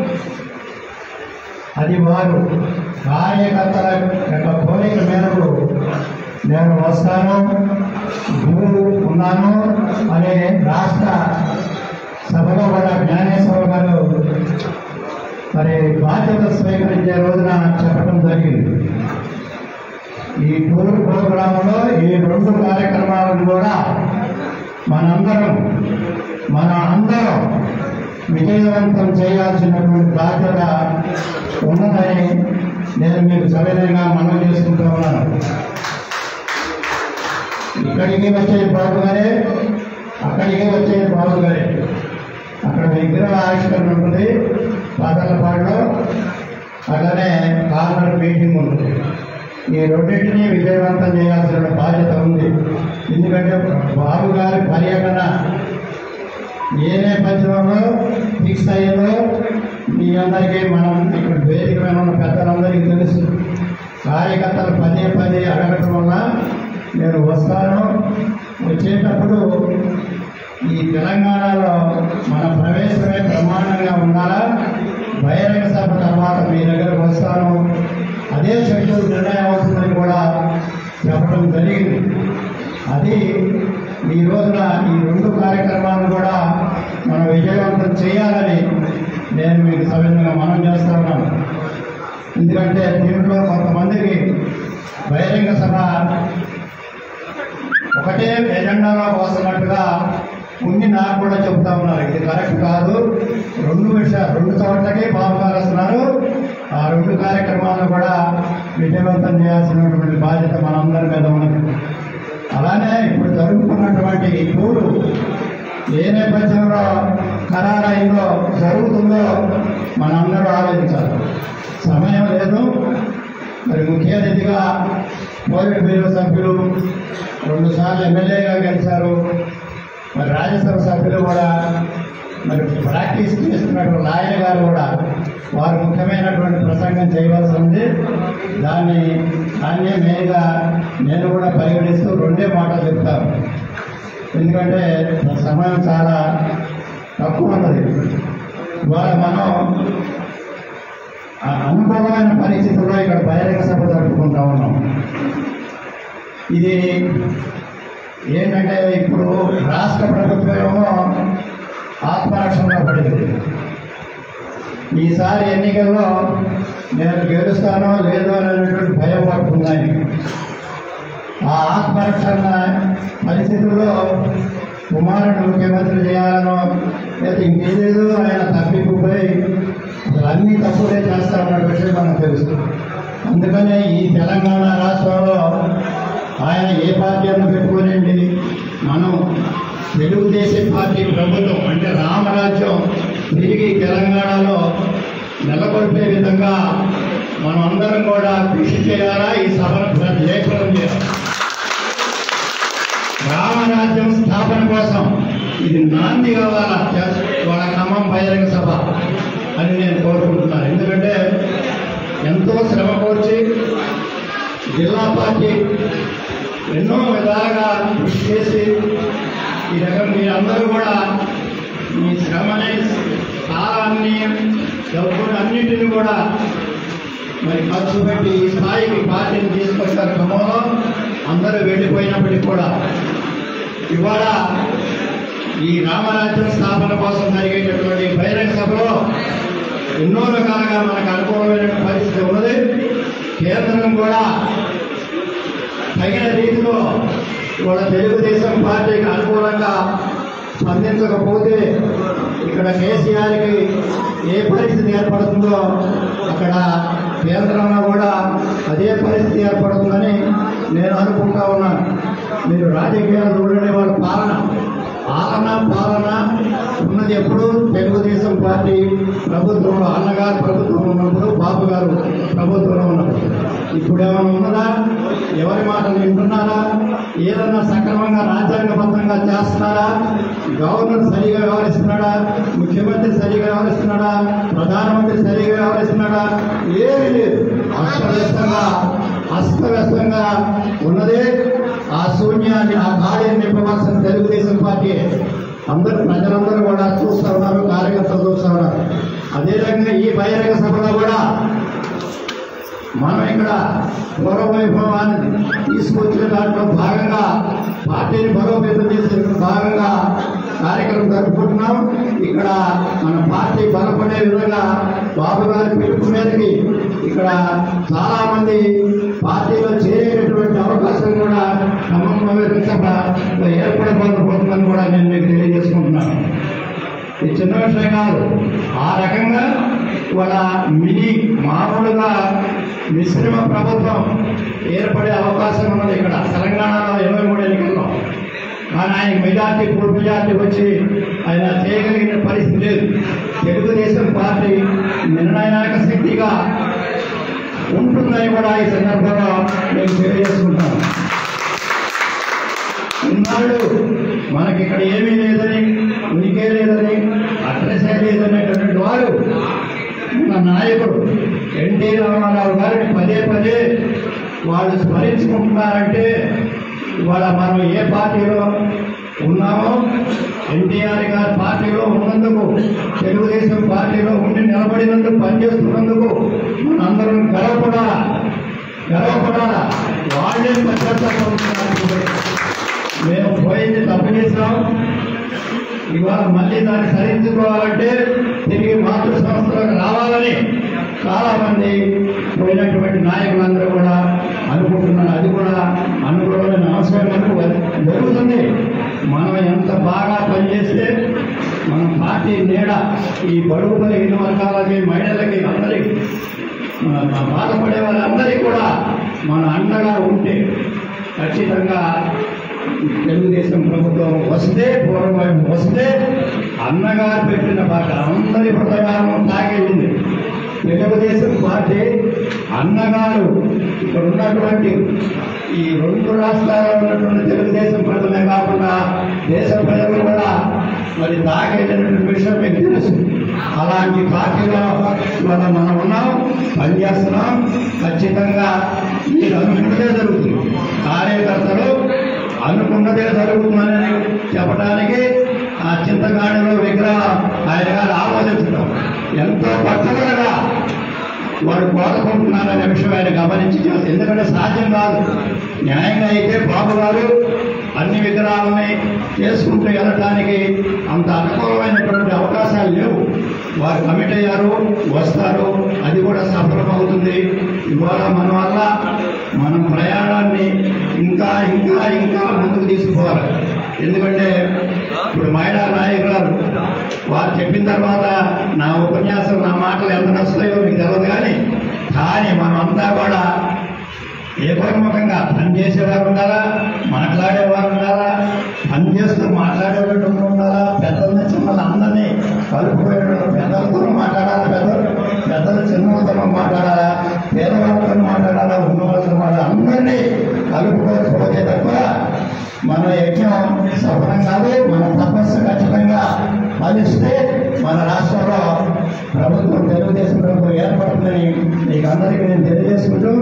అది వారు కార్యకర్తల యొక్క కోరిక మేరకు నేను వస్తాను గురువు ఉన్నాను అనే రాష్ట్ర సభలో కూడా జ్ఞానేశ్వర గారు మరి బాధ్యత స్వీకరించే రోజున చెప్పడం జరిగింది ఈ టూర్ ప్రోగ్రాంలో ఈ రెండు కార్యక్రమాలను కూడా మనందరం మన అందరం విజయవంతం చేయాల్సినటువంటి బాధ్యత ఉన్నదని నేను మీకు సవినయంగా మనం చేసుకుంటూ ఉన్నాను ఇక్కడికి వచ్చే బాబుగారే అక్కడికి వచ్చే బాబుగారే అక్కడ విగ్రహ ఆవిష్కరణ ఉంటుంది పాతలపాడులో అలానే కార్నర్ మీటింగ్ ఉంటుంది ఈ రెండింటినీ విజయవంతం చేయాల్సిన బాధ్యత ఉంది ఎందుకంటే బాబు గారి పర్యటన ఏ నేపథ్యంలో ఫిక్స్ అయ్యిందో మీ అందరికీ మనం ఇక్కడ వేదిక మీద ఉన్న పెద్దలందరికీ తెలుసు కార్యకర్తలు పదే పదే అడగటం వల్ల నేను వస్తాను వచ్చేటప్పుడు ఈ తెలంగాణలో మన ప్రవేశమే బ్రహ్మాండంగా ఉండాలా బహిరంగ సభ తర్వాత మీ దగ్గరకు వస్తాను అదే షెడ్యూల్ నిర్ణయం అవుతుందని కూడా చెప్పడం జరిగింది అది ఈ రోజున ఈ రెండు కార్యక్రమాలను కూడా మనం విజయవంతం చేయాలని నేను మీకు సవిధంగా మనం చేస్తా ఉన్నాను ఎందుకంటే దీంట్లో కొంతమందికి బహిరంగ సభ ఒకటే ఎజెండాలో వస్తున్నట్టుగా కొన్ని నాకు కూడా చెప్తా ఉన్నారు ఇది కరెక్ట్ కాదు రెండు విషయాలు రెండు చోట్లకే బాబు గారు వస్తున్నారు ఆ రెండు కార్యక్రమాలను కూడా విజయవంతం చేయాల్సినటువంటి బాధ్యత మనందరి మీద ఉన్నది అలానే ఇప్పుడు జరుగుతున్నటువంటి ఈ టూరు ఏ నేపథ్యంలో ఖరారైందో జరుగుతుందో మనందరూ ఆలోచించాలి సమయం లేదు మరి ముఖ్య అతిథిగా పోలిట్ బ్యూరో సభ్యులు రెండుసార్లు ఎమ్మెల్యేగా గెలిచారు మరి రాజ్యసభ సభ్యులు కూడా మరి ప్రాక్టీస్ చేస్తున్నటువంటి లాయర్ గారు కూడా వారు ముఖ్యమైనటువంటి ప్రసంగం చేయవలసి ఉంది దాన్ని దాన్నే మెయిన్గా నేను కూడా పరిగణిస్తూ రెండే మాటలు చెప్తాను ఎందుకంటే సమయం చాలా తక్కువ ఉన్నది ఇవాళ మనం ఆ అనుకూలమైన పరిస్థితుల్లో ఇక్కడ బహిరంగ సభ జరుపుకుంటా ఉన్నాం ఇది ఏంటంటే ఇప్పుడు రాష్ట్ర ప్రభుత్వమేమో ఆత్మరక్షణలో పడింది ఈసారి ఎన్నికల్లో నేను గెలుస్తానో లేదో అనేటువంటి భయం పడుతున్నాయి ఆ ఆత్మరక్షణ పరిస్థితుల్లో కుమారుడు ముఖ్యమంత్రి చేయాలనో లేదా ఇంకేదేదో ఆయన తప్పిపోయి అసలు అన్ని తప్పులే చేస్తా ఉన్న విషయం మనకు తెలుసు అందుకనే ఈ తెలంగాణ రాష్ట్రంలో ఆయన ఏ పార్టీ అని పెట్టుకోనండి మనం తెలుగుదేశం పార్టీ ప్రభుత్వం అంటే రామరాజ్యం తిరిగి తెలంగాణలో నెలకొల్పే విధంగా మనం అందరం కూడా కృషి చేయాలా ఈ సభను జయప్రదం చేయాలి రామరాజ్యం స్థాపన కోసం ఇది నాంది కావాలా వాళ్ళ ఖమ్మం బహిరంగ సభ అని నేను కోరుకుంటున్నాను ఎందుకంటే ఎంతో శ్రమ కోర్చి జిల్లా పార్టీ ఎన్నో విధాలుగా కృషి చేసి ఈ రకం మీరందరూ కూడా మీ శ్రమని కాలాన్ని డబ్బుని అన్నింటిని కూడా మరి ఖర్చు పెట్టి ఈ స్థాయికి పార్టీని తీసుకొచ్చారు క్రమంలో అందరూ వెళ్ళిపోయినప్పటికీ కూడా ఇవాళ ఈ రామరాజ్యం స్థాపన కోసం జరిగేటటువంటి బహిరంగ సభలో ఎన్నో రకాలుగా మనకు అనుకూలమైన పరిస్థితి ఉన్నది కేంద్రం కూడా తగిన రీతిలో ఇవాళ తెలుగుదేశం పార్టీకి అనుకూలంగా స్పందించకపోతే ఇక్కడ కేసీఆర్కి ఏ పరిస్థితి ఏర్పడుతుందో అక్కడ కేంద్రంలో కూడా అదే పరిస్థితి ఏర్పడుతుందని నేను అనుకుంటా ఉన్నాను మీరు రాజకీయాలు చూడండి వాళ్ళ పాలన పాలన పాలన ఉన్నది ఎప్పుడు తెలుగుదేశం పార్టీ ప్రభుత్వంలో అన్నగారు ప్రభుత్వం ఉన్నప్పుడు బాబు గారు ప్రభుత్వంలో ఉన్నప్పుడు ఇప్పుడు ఏమైనా ఉన్నదా ఎవరి మాటలు వింటున్నారా ఏదన్నా సక్రమంగా రాజ్యాంగబద్ధంగా చేస్తున్నారా గవర్నర్ సరిగా వ్యవహరిస్తున్నాడా ముఖ్యమంత్రి సరిగా వ్యవహరిస్తున్నాడా ప్రధానమంత్రి సరిగా వ్యవహరిస్తున్నాడా ఏమీ లేదు అస్తవ్యస్తంగా అస్తవ్యస్తంగా ఉన్నదే ఆ శూన్యాన్ని ఆ ఖాళీని నింపవలసిన తెలుగుదేశం పార్టీ అందరూ ప్రజలందరూ కూడా చూస్తూ ఉన్నారు కార్యకర్తలు చూస్తూ ఉన్నారు అదేవిధంగా ఈ బహిరంగ సభలో కూడా మనం ఇక్కడ పూర్వవైభవాన్ని తీసుకొచ్చిన దాంట్లో భాగంగా పార్టీని బలోపేతం చేసే భాగంగా కార్యక్రమం జరుపుకుంటున్నాం ఇక్కడ మన పార్టీ బలపడే విధంగా బాబు గారి పిలుపు మీదకి ఇక్కడ చాలా మంది పార్టీలో చేరేటటువంటి అవకాశం కూడా ఖమ్మంలో ఏర్పడబోతుందని కూడా నేను మీకు తెలియజేసుకుంటున్నాను ఇది చిన్న విషయం కాదు ఆ రకంగా వాళ్ళ మినీ మామూలుగా మిశ్రమ ప్రభుత్వం ఏర్పడే అవకాశం ఉన్నది ఇక్కడ తెలంగాణలో ఇరవై మూడు ఎన్నికల్లో కానీ ఆయన మెజార్టీ ఫుల్ మెజార్టీ వచ్చి ఆయన చేయగలిగిన పరిస్థితి లేదు తెలుగుదేశం పార్టీ నిర్ణయాత్మక శక్తిగా ఉంటుందని కూడా ఈ సందర్భంగా నేను తెలియజేసుకుంటాను ఇన్నాళ్ళు మనకి ఇక్కడ ఏమీ లేదని ఉనికే లేదని అడ్రసే లేదనేటటువంటి వారు మన నాయకుడు ఎన్టీ రామారావు గారిని పదే పదే వాళ్ళు స్మరించుకుంటున్నారంటే ఇవాళ మనం ఏ పార్టీలో ఉన్నామో ఎన్టీఆర్ గారి పార్టీలో ఉన్నందుకు తెలుగుదేశం పార్టీలో ఉండి నిలబడినందుకు పనిచేస్తున్నందుకు మనందరం గర్వపడాలా గర్వపడాలా వాళ్ళే పశ్చాత్తాపడుతున్నారు మేము పోయింది తప్పు చేసాం ఇవాళ మళ్ళీ దాన్ని సరించుకోవాలంటే తిరిగి మాతృ సంస్థలకు రావాలని చాలా మంది పోయినటువంటి నాయకులందరూ కూడా అనుకుంటున్నారు అది కూడా అనుకోవడం అవసరం జరుగుతుంది మనం ఎంత బాగా పనిచేస్తే మన పార్టీ నీడ ఈ బడుగు బలహీన వర్గాలకి మహిళలకి అందరికీ మన- మన బాధపడే వాళ్ళందరికీ కూడా మన అండగా ఉంటే ఖచ్చితంగా తెలుగుదేశం ప్రభుత్వం వస్తే పూర్వం వస్తే అన్నగారు పెట్టిన పాట అందరి హృదయాలను తాగేసింది తెలుగుదేశం పార్టీ అన్నగారు ఇక్కడ ఉన్నటువంటి ఈ రెండు రాష్ట్రాల్లో ఉన్నటువంటి తెలుగుదేశం ప్రజలే కాకుండా దేశ ప్రజలు కూడా మరి తాగేటటువంటి విషయం మీకు తెలుసు అలాంటి పార్టీలో ఇవాళ మనం ఉన్నాం పనిచేస్తున్నాం ఖచ్చితంగా మీరు అనుకున్నదే జరుగుతుంది కార్యకర్తలు అనుకున్నదే జరుగుతుందని చెప్పడానికి ఆ చింతకాడిలో విగ్రహం ఆయన గారు ఆలోచించడం ఎంతో పట్టుదలగా వాడు కోరుకుంటున్నారనే విషయం ఆయన గమనించి చేస్తారు. ఎందుకంటే సాధ్యం కాదు న్యాయంగా అయితే బాబు గారు అన్ని విగ్రహాలని చేసుకుంటూ వెళ్ళటానికి అంత అనుకూలమైనటువంటి అవకాశాలు లేవు వారు కమిట్ అయ్యారు వస్తారు అది కూడా సఫలమవుతుంది ఇవాళ మన వల్ల మనం ప్రయాణాన్ని ఇంకా ఇంకా ఇంకా ముందుకు తీసుకుపోవాలి ఎందుకంటే ఇప్పుడు మహిళా నాయకురాలు వారు చెప్పిన తర్వాత నా ఉపన్యాసం నా మాటలు ఎంత నచ్చుతాయో మీకు తెలియదు కానీ కానీ మనమంతా కూడా ఏకోన్ముఖంగా పనిచేసేవారు ఉండాలా మాట్లాడేవారు ఉండాలా పని చేస్తూ మాట్లాడేవాళ్ళు ఉండాలా పెద్దల్ని చిన్నలు అందరినీ కలుపుకోవడం పెద్దలతో మాట్లాడాలా పెద్దలు పెద్దలు చిన్నలతో మాట్లాడాలా పేదవాళ్ళతో మాట్లాడాలా ఉన్నవాళ్ళతో మాట్లాడాలి అందరినీ కలుపుకోకపోతే తప్ప మన యజ్ఞం సఫలం కాదు మన తపస్సు ఖచ్చితంగా ఫలిస్తే మన రాష్ట్రంలో ప్రభుత్వం తెలుగుదేశం ప్రభుత్వం ఏర్పడుతుందని మీకు అందరికీ నేను తెలియజేసుకుంటూ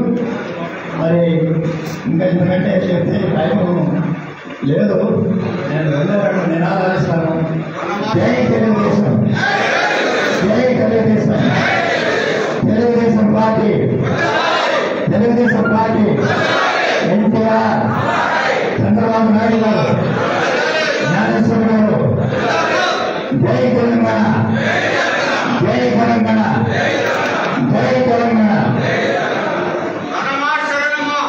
మరి ఇంకా ఎందుకంటే చెప్తే టైం లేదు నేను వెళ్ళేటప్పుడు నినాదాలు ఇస్తాను జై తెలుగుదేశం జై తెలుగుదేశం తెలుగుదేశం పార్టీ తెలుగుదేశం పార్టీ ఎన్టీఆర్ చంద్రబాబు నాయుడు గారు జ్ఞానేశ్వర గారు జై తెలంగాణ జై తెలంగాణ జై తెలంగాణ అన్నమా శరణమ్మా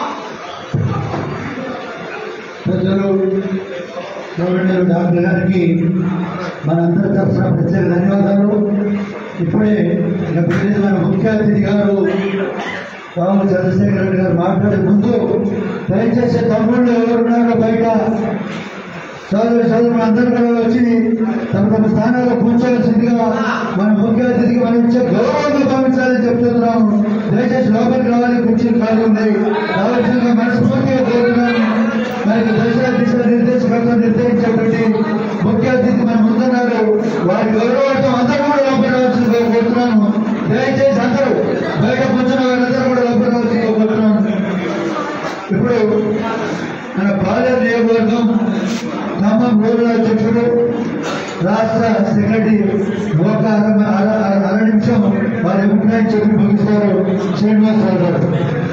పెద్దలు గవర్నర్ డాక్టర్ గారికి మనందరి తరఫున ప్రత్యేక ధన్యవాదాలు ఇప్పుడే ఇక ప్రతినిధి మన ముఖ్య అతిథి గారు రాము చంద్రశేఖర్ రెడ్డి గారు మాట్లాడే ముందు దయచేసి తమ్ముళ్ళు ఎవరున్నారో బయట సోదరు సోదరులు అందరూ కూడా వచ్చి తమ తమ స్థానాల్లో కూర్చోవలసిందిగా మన ముఖ్య అతిథికి మనం ఇచ్చే గౌరవంగా భావించాలని చెప్తున్నాము దయచేసి లోపలికి రావాలి కుర్చీలు ఖాళీ ఉన్నాయి రావాల్సిందిగా మనస్ఫూర్తిగా కోరుతున్నాను మనకి దశ దిశ నిర్దేశకర్త నిర్దేశించేటువంటి ముఖ్య అతిథి మన ముందున్నారు వారి గౌరవార్థం అందరూ కూడా లోపలికి రావాల్సిందిగా కోరుతున్నాను దయచేసి అందరూ బయట కూర్చున్న వారందరూ కూడా లోపలికి రావాల్సిందిగా కోరుతున్నాను ఇప్పుడు మన పాలెం నియోజకవర్గం ఖమ్మం రూరల్ అధ్యక్షుడు రాష్ట్ర సెక్రటరీ ఒక అర అర- అర- అర నిమిషం వారి అభిప్రాయం చెప్పి ముగిస్తారు శ్రీనివాసరావు గారు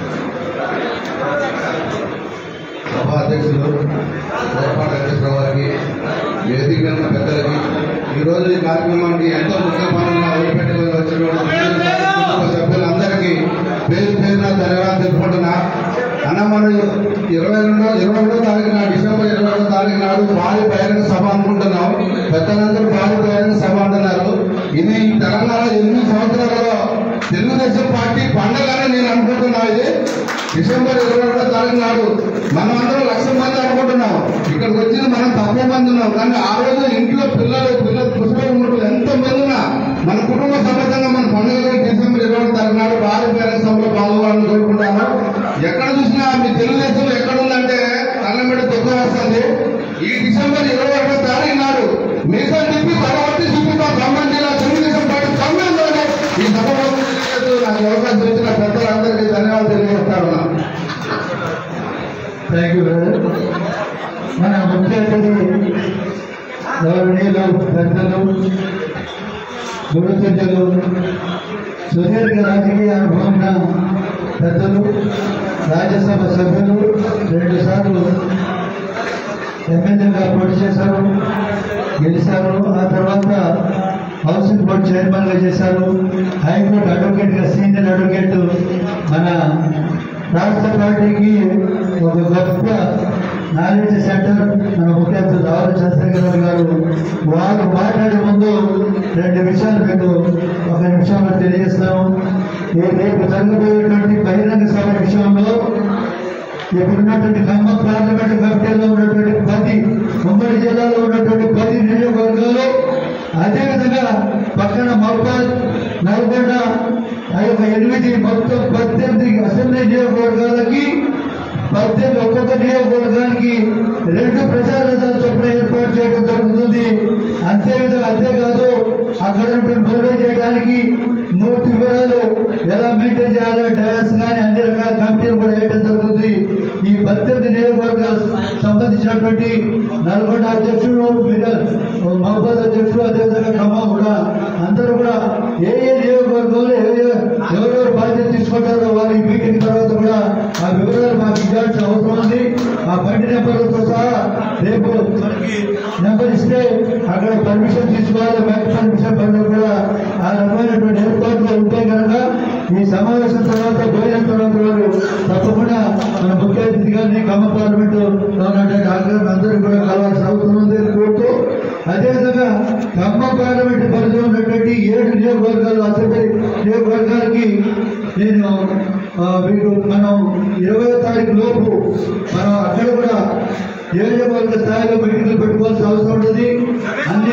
సభ అధ్యక్షులు ఏర్పాటు అధ్యక్షుల వారికి వేదిక మీద ఉన్న పెద్దలకి ఈ రోజు ఈ కార్యక్రమానికి ఎంతో ముఖ్యమైన వదిలిపెట్టుకుని వచ్చినటువంటి కుటుంబ సభ్యులందరికీ పేరు పేరున ధన్యవాదాలు తెలుపుకుంటున్నా అన్న మనం ఇరవై రెండో ఇరవై రెండో తారీఖు నాడు డిసెంబర్ ఇరవై రెండో తారీఖు నాడు భారీ బహిరంగ సభ అనుకుంటున్నాం పెద్దలందరూ భారీ బహిరంగ సభ అంటున్నారు ఇది తెలంగాణ ఎనిమిది సంవత్సరాలలో తెలుగుదేశం పార్టీ పండగని నేను అనుకుంటున్నా ఇది డిసెంబర్ ఇరవై రెండో తారీఖు నాడు మనం అందరం లక్ష మంది అనుకుంటున్నాం ఇక్కడికి వచ్చింది మనం తక్కువ మంది ఉన్నాం కానీ ఆ రోజు ఇంట్లో పిల్లలు పిల్లలు పుష్పలు ఉన్నప్పుడు ఎంతో మంది ఉన్నా మన కుటుంబ సమేతంగా మన పండుగ డిసెంబర్ ఇరవై రెండో తారీఖు నాడు భారీ పేరెంట్ సభలో పాల్గొనాలని కోరుకుంటాను ఎక్కడ చూసినా మీ తెలుగుదేశం ఎక్కడ ఉందంటే కళ్ళమెడ తక్కువ వస్తుంది ఈ డిసెంబర్ ఇరవై ఒకటో తారీఖు నాడు మీతో తిప్పి పరవర్తి చూపిస్తాం ఖమ్మం జిల్లా తెలుగుదేశం పార్టీ ఖమ్మంలోనే ఈ సభ నాకు ఈ అవకాశం ఇచ్చిన పెద్దలందరికీ ధన్యవాదాలు తెలియజేస్తా ఉన్నా థ్యాంక్ యూ ముఖ్య అతిథి గౌరవనీయులు పెద్దలు గురుతులు సుదీర్ఘ రాజకీయ అనుభవం ఉన్న పెద్దలు రాజ్యసభ సభ్యులు రెండు సార్లు ఎమ్మెల్యేగా పోటీ చేశారు గెలిచారు ఆ తర్వాత హౌసింగ్ బోర్డ్ చైర్మన్ గా చేశారు హైకోర్టు అడ్వకేట్ గా సీనియర్ అడ్వకేట్ మన రాష్ట్ర పార్టీకి ఒక గొప్ప నాలెడ్జ్ సెంటర్ మన ముఖ్య అతిథి రావు చంద్రశేఖర్ గారు వారు మాట్లాడే ముందు రెండు విషయాలు మీకు ఒక నిమిషంలో తెలియజేస్తాను ఈ రేపు జరగబోయేటువంటి బహిరంగ సభ విషయంలో ఇప్పుడున్నటువంటి ఖమ్మం పార్లమెంట్ కమిటీలో ఉన్నటువంటి పది ఉమ్మడి జిల్లాలో ఉన్నటువంటి పది నియోజకవర్గాలు అదేవిధంగా పక్కన మహబాద్ నల్గొండ ఆ యొక్క ఎనిమిది మొత్తం పద్దెనిమిది అసెంబ్లీ నియోజకవర్గాలకి పద్దెనిమిది ఒక్కొక్క నియోజకవర్గానికి రెండు ప్రచార రథాలు చొప్పున ఏర్పాటు చేయడం జరుగుతుంది అంతేవిధంగా అంతేకాదు అక్కడ మొదలు చేయడానికి మూర్తి వివరాలు ఎలా మెయింటైన్ చేయాలో డయాస్ కానీ అన్ని రకాల కమిటీలు కూడా వేయడం జరుగుతుంది ఈ పద్దెనిమిది నియోజకవర్గాలకు సంబంధించినటువంటి నల్గొండ అధ్యక్షుడు మిగతా మహబాద్ అధ్యక్షుడు అదేవిధంగా ఖమ్మం కూడా అందరూ కూడా ఏ ఏ నియోజకవర్గంలో ఏ ఏ- ఎవరెవరు బాధ్యత తీసుకుంటారో వారి మీటింగ్ తర్వాత కూడా ఆ వివరాలు మాకు ఇవ్వాల్సిన అవసరం ఉంది ఆ బండి నెంబర్లతో సహా రేపు మనకి నెంబర్ ఇస్తే అక్కడ పర్మిషన్ తీసుకోవాలి బ్యాంక్ పర్మిషన్ బండ్లు కూడా ఆ రకమైనటువంటి ఏర్పాట్లు ఉంటే కనుక ఈ సమావేశం తర్వాత పోయిన తర్వాత వారు తప్పకుండా మన ముఖ్య అతిథి గారిని ఖమ్మ పార్లమెంటు లో ఉన్నటువంటి ఆగ్రహం అందరికీ కూడా కలవాల్సిన అవసరం ఉంది అని కోరుతూ అదేవిధంగా ఖమ్మ పార్లమెంట్ పరిధిలో ఉన్నటువంటి ఏడు నియోజకవర్గాలు అసెంబ్లీ నియోజకవర్గాలకి నేను ఆ, మీకు మనం ఇరవై తారీఖు లోపు మనం అక్కడ కూడా నియోజకవర్గ స్థాయిలో మీటింగ్లు పెట్టుకోవాల్సిన అవసరం ఉంటుంది అన్ని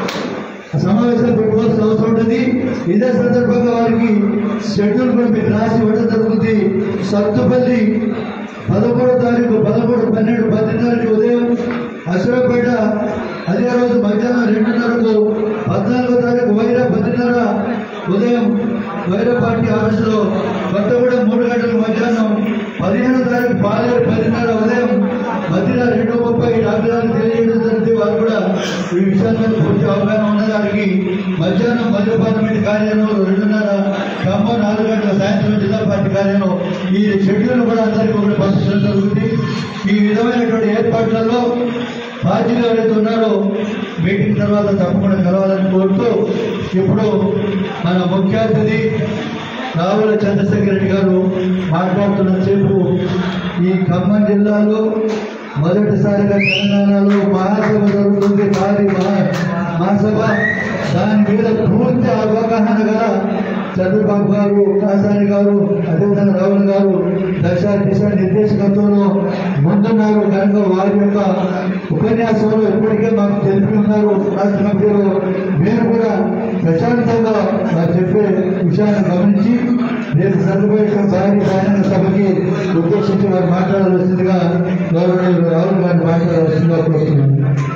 సమావేశాలు పెట్టుకోవాల్సిన అవసరం ఉంటుంది ఇదే సందర్భంగా వారికి షెడ్యూల్ కూడా మీకు రాసి ఇవ్వడం జరుగుతుంది సత్తుపల్లి పదమూడో తారీఖు పదమూడు పన్నెండు పద్దెనిమిది ఉదయం అసురపేట అదే రోజు మధ్యాహ్నం రెండున్నరకు పద్నాలుగో తారీఖు వైర పదిన్నర ఉదయం వైర పార్టీ ఆఫీసులో కొత్తగూడెం మూడు గంటల మధ్యాహ్నం పదిహేనో తారీఖు పాలేరు పదిన్నర ఉదయం మధ్యలో రెండు ముప్పై డాక్టర్లు తెలియజేయడం జరిగింది వారు కూడా ఈ విషయాల్లో పూర్తి అవగాహన ఉన్న దానికి మధ్యాహ్నం మధ్య పార్లమెంట్ కార్యాలయంలో రెండున్నర ఖమ్మం నాలుగు గంటల సాయంత్రం జిల్లా పార్టీ కార్యాలయంలో ఈ షెడ్యూల్ కూడా అందరికీ కూడా పంపించడం జరుగుతుంది ఈ విధమైనటువంటి ఏర్పాట్లలో పార్టీలు ఎవరైతే ఉన్నారో మీటింగ్ తర్వాత తప్పకుండా కలవాలని కోరుతూ ఇప్పుడు మన ముఖ్య అతిథి రావుల చంద్రశేఖర్ రెడ్డి గారు మాట్లాడుతున్న సేపు ఈ ఖమ్మం జిల్లాలో మొదటిసారిగా తెలంగాణలో మహాసభ జరుగుతుంది భారీ మహా మహాసభ దాని మీద పూర్తి అవగాహన గల చంద్రబాబు గారు కాసాని గారు అదేవిధంగా రావుల్ గారు దశ దిశ నిర్దేశకత్వంలో ముందున్నారు కనుక వారి యొక్క ఉపన్యాసంలో ఇప్పటికే మాకు తెలిపి ఉన్నారు రాష్ట్ర కమిటీలో మీరు కూడా ప్రశాంతంగా వారు చెప్పే విషయాన్ని గమనించి రేపు జరగబోయే భారీ బహిరంగ సభకి ఉద్దేశించి వారు మాట్లాడవలసిందిగా గౌరవనీయులు రాహుల్ గారిని మాట్లాడవలసిందిగా కోరుతున్నాను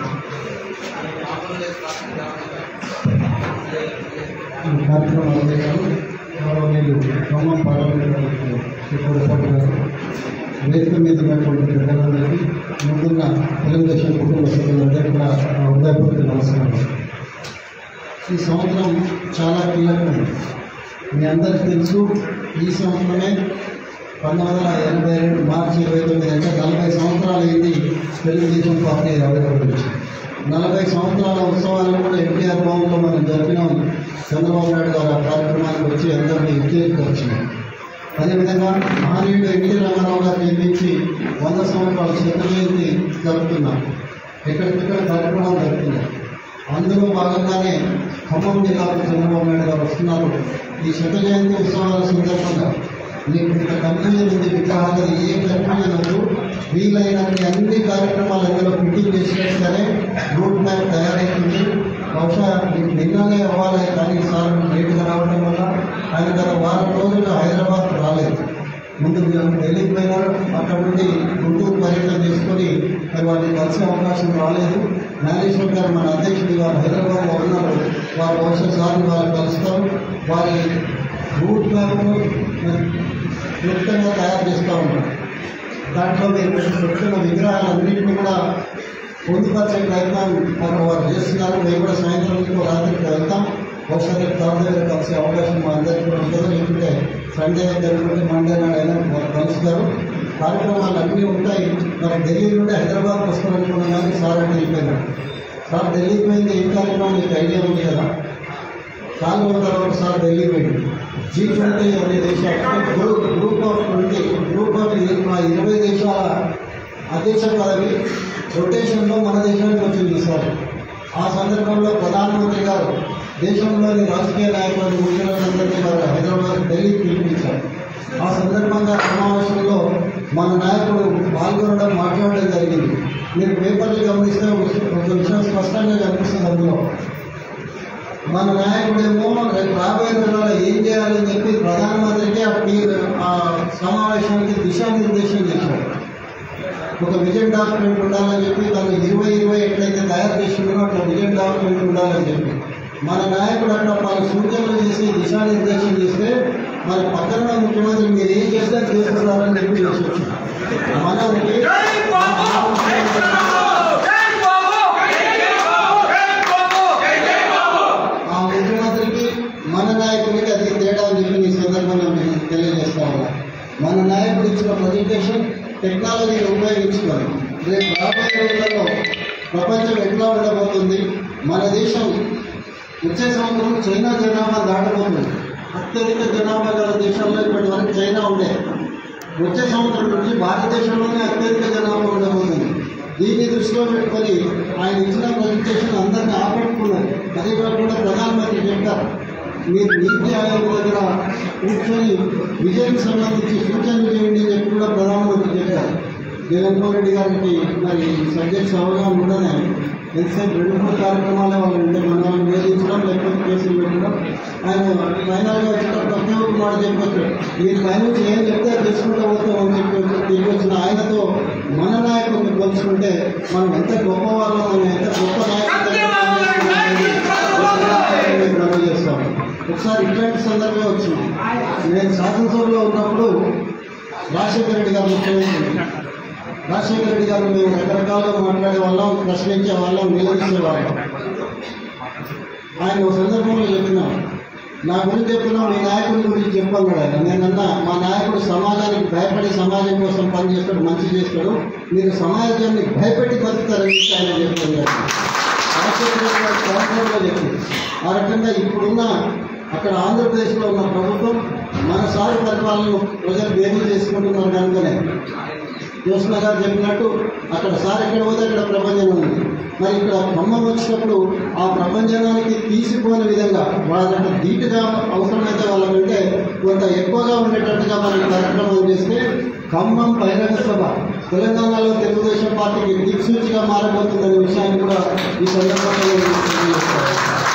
ఈ కార్యక్రమం అధ్యక్షులు గౌరవనీయులు ఖమ్మం పార్లమెంట్ సభ్యులు గారు వేదిక మీద ఉన్నటువంటి పెద్దలందరికీ ముందున్న తెలుగుదేశం కుటుంబ సభ్యులందరికీ కూడా నా హృదయపూర్వక నమస్కారం ఈ సంవత్సరం చాలా కీలకం మీ అందరికీ తెలుసు ఈ సంవత్సరమే పంతొమ్మిది వందల ఎనభై రెండు మార్చి ఇరవై తొమ్మిది అంటే నలభై సంవత్సరాలు అయింది తెలుగుదేశం పార్టీ ఆవిర్భవించి నలభై సంవత్సరాల ఉత్సవాలను కూడా ఎన్టీఆర్ భవన్లో మనం జరిపినాం చంద్రబాబు నాయుడు గారు ఆ కార్యక్రమానికి వచ్చి అందరినీ ఉత్తేజపరిచినాం అదేవిధంగా మహనీయుడు ఎన్టీ రామారావు గారు నిర్మించి వంద సంవత్సరాల శత జయంతి జరుపుతున్నాం ఎక్కడికక్కడ కార్యక్రమాలు జరుగుతున్నాయి అందులో భాగంగానే ఖమ్మం జిల్లాకు చంద్రబాబు నాయుడు గారు వస్తున్నారు ఈ శత జయంతి ఉత్సవాల సందర్భంగా మీకు ఇక్కడ కన్ఫ్యూజన్ ఉంది విగ్రహాలు ఏ కన్ఫ్యూజన్ వద్దు వీలైనన్ని అన్ని కార్యక్రమాలు అందులో ఫిట్టింగ్ చేసినట్టు సరే రూట్ మ్యాప్ తయారైతుంది బహుశా మీకు నిన్ననే అవ్వాలి కానీ ఈసారి లేటుగా రావడం వల్ల ఆయన గత వారం రోజులు హైదరాబాద్ రాలేదు ముందు ఢిల్లీకి పోయినారు అక్కడ నుండి గుంటూరు పర్యటన చేసుకొని మరి వారిని కలిసే అవకాశం రాలేదు నాగేశ్వర్ గారు మన అధ్యక్షుడు వారు హైదరాబాద్లో ఉన్నారు వారు బహుశా సార్లు వారు కలుస్తారు వారి రూట్ మ్యాప్ను క్లుప్తంగా తయారు చేస్తూ ఉంటారు దాంట్లో మీరు పెట్టుకున్న విగ్రహాలన్నింటినీ కూడా పొందుపరిచే ప్రయత్నం పాపం వారు చేస్తున్నారు మేము కూడా సాయంత్రం ఇంకో రాత్రికి వెళ్తాం బహుశా రేపు థర్డ్ దగ్గర కలిసే అవకాశం మా అందరికీ కూడా ఉంటుంది లేకుంటే సండే జరుగుతుంటే మండే నాడు అయినా వారు కలుస్తారు కార్యక్రమాలు అన్నీ ఉంటాయి మరి ఢిల్లీ నుండి హైదరాబాద్ వస్తారనుకున్నాం కానీ సార్ అంటే వెళ్ళిపోయినారు సార్ ఢిల్లీకి పోయింది ఏం కార్యక్రమం మీకు ఐడియా ఉంది కదా చాలా రోజుల తర్వాత సార్ ఢిల్లీ పోయింది జీ ట్వంటీ అనే దేశాలు group group of twenty group of మా ఇరవై దేశాల అధ్యక్ష పదవి రొటేషన్లో మన దేశానికి వచ్చింది సార్ ఆ సందర్భంలో ప్రధానమంత్రి గారు దేశంలోని రాజకీయ నాయకులను ముఖ్యులందరినీ వారు హైదరాబాద్ ఢిల్లీకి పిలిపించారు ఆ సందర్భంగా సమావేశంలో మన నాయకుడు పాల్గొనడం మాట్లాడడం జరిగింది మీరు పేపర్లు గమనిస్తే ఒక విషయం స్పష్టంగా కనిపిస్తుంది అందులో మన నాయకుడేమో రేపు రాబోయే రోజుల్లో ఏం చేయాలని చెప్పి ప్రధానమంత్రికి ఆ టీ ఆ సమావేశానికి దిశానిర్దేశం చేశాడు ఒక విజన్ డాక్యుమెంట్ ఉండాలని చెప్పి తను ఇరవై ఇరవై ఎట్లయితే తయారు చేస్తున్నాడో అట్లా విజన్ డాక్యుమెంట్ ఉండాలని చెప్పి మన నాయకుడు అట్లా పలు సూచనలు చేసి దిశానిర్దేశం చేస్తే మన పక్కన ఉన్న ముఖ్యమంత్రి మీరు ఏం చేస్తే అది చేస్తున్నారని చెప్పి చేసి వచ్చారు. మనకి ఆ ముఖ్యమంత్రికి మన నాయకుడికి అది తేడా అని చెప్పి ఈ సందర్భంగా నేను తెలియజేస్తా ఉన్నా మన నాయకుడు ఇచ్చిన ప్రజెంటేషన్ టెక్నాలజీని ఉపయోగించుకొని రేపు రాబోయే రోజుల్లో ప్రపంచం ఎట్లా ఉండబోతుంది మన దేశం వచ్చే సంవత్సరం చైనా జనాభా దాటబోతుంది అత్యధిక జనాభా గల దేశాల్లో ఇప్పటి వరకు చైనా ఉండే వచ్చే సంవత్సరం నుంచి భారతదేశంలోనే అత్యధిక జనాభా ఉండబోతుంది దీన్ని దృష్టిలో పెట్టుకొని ఆయన ఇచ్చిన ప్రజెంటేషన్ అందరినీ ఆకట్టుకున్నారు అదే కాకుండా ప్రధానమంత్రి చెప్పారు మీరు నీతి ఆయోగ్ దగ్గర కూర్చొని విజయానికి సంబంధించి సూచనలు చేయండి అని చెప్పి కూడా ప్రధానమంత్రి చెప్పారు జగన్మోహన్ రెడ్డి గారికి మరి సబ్జెక్ట్స్ అవగాహన ఉండనే ఎంతసేపు రెండు మూడు కార్యక్రమాలే వాళ్ళు ఉంటే మన వాళ్ళని వేధించడం లేకపోతే కేసులు పెట్టడం ఆయన ఫైనల్గా వచ్చేటప్పుడు ఒకే ఒక మాట చెప్పొచ్చు మీరు పైన నుంచి ఏం చెప్తే అది తీసుకుంటూ పోతామని చెప్పి తిరిగి వచ్చిన ఆయనతో మన నాయకుడిని పోల్చుకుంటే మనం ఎంత గొప్ప వాళ్ళం మనం ఎంత గొప్ప నాయకులు మనం చేస్తాం ఒకసారి ఇట్లాంటి సందర్భం వచ్చింది నేను శాసనసభలో ఉన్నప్పుడు రాజశేఖర రెడ్డి గారు ముఖ్యమంత్రి రాజశేఖర రెడ్డి గారు మేము రకరకాలుగా మాట్లాడే వాళ్ళం ప్రశ్నించే వాళ్ళం నిలదీసే వాళ్ళం ఆయన ఒక సందర్భంలో చెప్పినాం నా గురించి చెప్పినా మీ నాయకుడి గురించి చెప్పన్నాడు ఆయన నేనన్నా మా నాయకుడు సమాజానికి భయపడి సమాజం కోసం పనిచేస్తాడు మంచి చేస్తాడు మీరు సమాజాన్ని భయపెట్టి బతుకుతారని చెప్పి ఆయన చెప్పారు రాజశేఖర రెడ్డి గారు సంవత్సరంలో చెప్పింది ఆ రకంగా ఇప్పుడున్న అక్కడ ఆంధ్రప్రదేశ్లో ఉన్న ప్రభుత్వం మన సారి పరిపాలనను ప్రజలు బేబీ చేసుకుంటున్నారు కనుకనే జ్యోత్స్న గారు చెప్పినట్టు అక్కడ సార్ ఎక్కడ పోతే అక్కడ ప్రపంచం ఉంది మరి ఇక్కడ ఖమ్మం వచ్చినప్పుడు ఆ ప్రపంచానికి తీసిపోని విధంగా వాళ్ళంటే ధీటుగా అవసరమైతే వాళ్ళకంటే కొంత ఎక్కువగా ఉండేటట్టుగా మనం కార్యక్రమం చేస్తే ఖమ్మం బహిరంగ సభ తెలంగాణలో తెలుగుదేశం పార్టీకి దిక్సూచిగా మారబోతుందనే విషయాన్ని కూడా ఈ సందర్భంగా నేను తెలియజేస్తాను.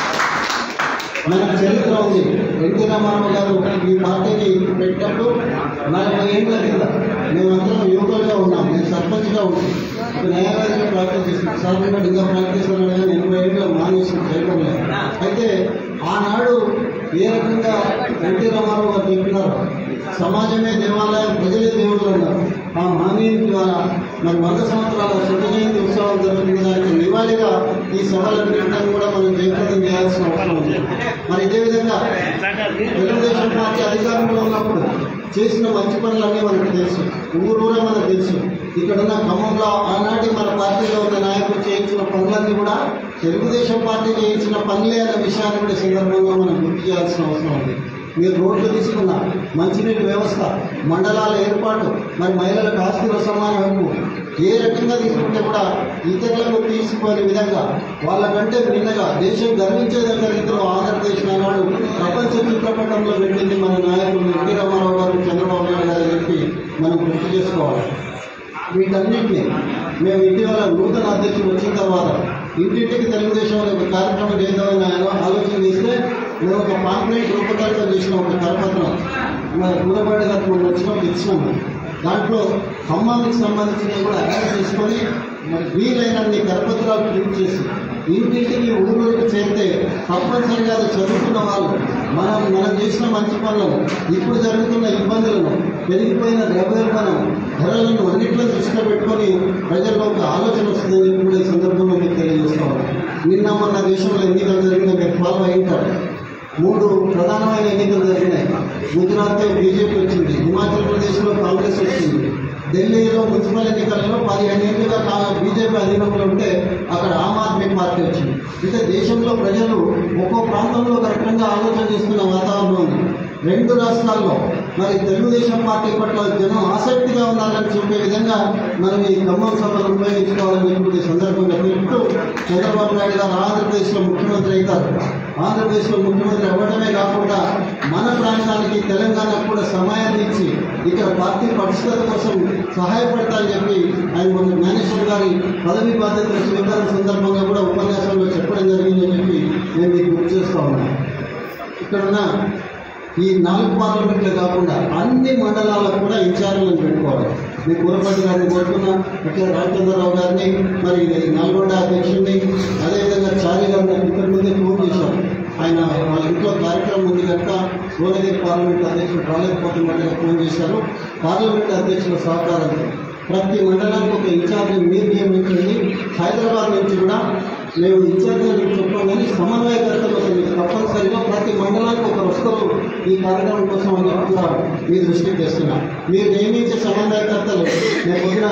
మనకు చరిత్ర ఉంది ఎన్టీ రామారావు గారు ఈ పార్టీని పెట్టినప్పుడు నలభై ఏళ్ళ కింద మేమందరం యువకులుగా ఉన్నాం నేను సర్పంచ్గా ఉన్నాను ఒక న్యాయవాదిగా ప్రాక్టీస్ చేస్తున్నాను సార్ కూడా ఇంకా ప్రాక్టీస్ చేస్తున్నాను కానీ ఎనభై ఏళ్ళు మానేసి చేయడం లేదు అయితే ఆనాడు ఏ రకంగా ఎన్టీ రామారావు గారు చెప్పినారు సమాజమే దేవాలయం ప్రజలే దేవుళ్ళు అన్నారు ఆ మహనీయుని ద్వారా మరి వంద సంవత్సరాల శుద్ధ జయంతి ఉత్సవం జరుగుతున్న దానికి నివాళిగా ఈ సభలన్నింటినీ కూడా మనం జయప్రదం చేయాల్సిన అవసరం ఉంది మరి ఇదే విధంగా తెలుగుదేశం పార్టీ అధికారంలో ఉన్నప్పుడు చేసిన మంచి పనులన్నీ మనకు తెలుసు ఊరూరా మనకు తెలుసు ఇక్కడ ఉన్న ఖమ్మంలో ఆనాటి మన పార్టీలో ఉన్న నాయకులు చేయించిన పనులన్నీ కూడా తెలుగుదేశం పార్టీ చేయించిన పనులే అనే విషయాన్ని కూడా ఈ సందర్భంగా మనం గుర్తు చేయాల్సిన అవసరం ఉంది మీరు రోడ్లు తీసుకున్న మంచినీటి వ్యవస్థ మండలాల ఏర్పాటు మరి మహిళలకు ఆస్తిలో సమాన హక్కు ఏ రకంగా తీసుకుంటే కూడా ఇతరులకు తీసుకోని విధంగా వాళ్ళకంటే భిన్నగా దేశం గర్వించేదగ్గ రీతిలో ఆంధ్రప్రదేశ్ నాడు ప్రపంచ చిత్రపటంలో పెట్టింది మన నాయకులు ఎన్టీ రామారావు గారు చంద్రబాబు నాయుడు గారు చెప్పి మనం గుర్తు చేసుకోవాలి వీటన్నిటిని మేము ఇటీవల నూతన అధ్యక్షుడు వచ్చిన తర్వాత ఇంటింటికి తెలుగుదేశం అనే ఒక కార్యక్రమం చేద్దామని ఆయన ఆలోచన చేస్తే మేము ఒక పాంప్లెట్ రూపకల్పన చేసిన ఒక కరపత్రం మరి కూరబాడి గారు మనం వచ్చినప్పుడు ఇచ్చినాము దాంట్లో ఖమ్మానికి సంబంధించినవి కూడా యాడ్ చేసుకొని మరి వీలైనన్ని కరపత్రాలు ప్రింట్ చేసి ఇంటింటికి ఊళ్ళోకి చేరితే తప్పనిసరిగా అది చదువుకున్న వాళ్ళు మనం మనం చేసిన మంచి పనులను ఇప్పుడు జరుగుతున్న ఇబ్బందులను పెరిగిపోయిన ద్రవ్యోల్బణం ధరలను అన్నింటిలో దృష్టిలో పెట్టుకొని ప్రజల్లో ఒక ఆలోచన వస్తుందని చెప్పి కూడా ఈ సందర్భంగా దేశంలో ఎన్నికలు జరిగినాయి మీరు ఫాలో అయింటారు మూడు ప్రధానమైన ఎన్నికలు జరిగినాయి గుజరాత్ బీజేపీ వచ్చింది హిమాచల్ ప్రదేశ్లో కాంగ్రెస్ వచ్చింది ఢిల్లీలో మున్సిపల్ ఎన్నికల్లో పదిహేను ఏళ్ళుగా కా- బీజేపీ అధీనంలో ఉంటే అక్కడ ఆమ్ ఆద్మీ పార్టీ వచ్చింది అంటే దేశంలో ప్రజలు ఒక్కో ప్రాంతంలో ఒక రకంగా ఆలోచన చేస్తున్న వాతావరణం ఉంది రెండు రాష్ట్రాల్లో మరి తెలుగుదేశం పార్టీ పట్ల జనం ఆసక్తిగా ఉన్నారని చెప్పే విధంగా మనం ఈ ఖమ్మం సభలు ఉపయోగించుకోవాలని చెప్పి ఈ సందర్భంగా తెలుపుతూ చంద్రబాబు నాయుడు గారు ఆంధ్రప్రదేశ్లో ముఖ్యమంత్రి అవుతారు ఆంధ్రప్రదేశ్లో ముఖ్యమంత్రి అవ్వడమే కాకుండా మన ప్రాంతానికి తెలంగాణకు కూడా సమయాన్ని ఇచ్చి ఇక్కడ పార్టీ పరిస్థితుల కోసం సహాయపడతారని చెప్పి ఆయన మొన్న జ్ఞానేశ్వర్ గారి పదవి బాధ్యతల స్వీకారం సందర్భంగా కూడా ఉపన్యాసంలో చెప్పడం జరిగిందని చెప్పి నేను మీకు గుర్తు చేస్తా ఉన్నాను ఇక్కడున్న ఈ నాలుగు పార్లమెంట్లే కాకుండా అన్ని మండలాలకు కూడా ఇన్ఛార్జీలను పెట్టుకోవాలి నేను కూరపల్లి గారిని కోరుతున్నా అట్లా రామచంద్రరావు గారిని మరి ఈ నల్గొండ అధ్యక్షుడిని అదేవిధంగా చారి గారిని ఇంతకు ముందే ఫోన్ చేశాం ఆయన వాళ్ళ ఇంట్లో కార్యక్రమం ఉంది కనుక సోనగిరి పార్లమెంట్ అధ్యక్షుడు రాలేకపోతున్నట్టుగా ఫోన్ చేశారు పార్లమెంట్ అధ్యక్షుల సహకారంతో ప్రతి మండలానికి ఒక ఇన్ఛార్జి మీరు నియమించండి హైదరాబాద్ నుంచి కూడా మేము ఇన్ఛార్జీలు చెప్పాం కానీ సమన్వయకర్తలు అసలు తప్పనిసరిగా ప్రతి మండలానికి ఒకరు వస్తారు ఈ కార్యక్రమం కోసం అని చెప్పి కూడా మీ దృష్టికి తెస్తున్నా మీరు నియమించే సమన్వయకర్తలు నేను పొద్దున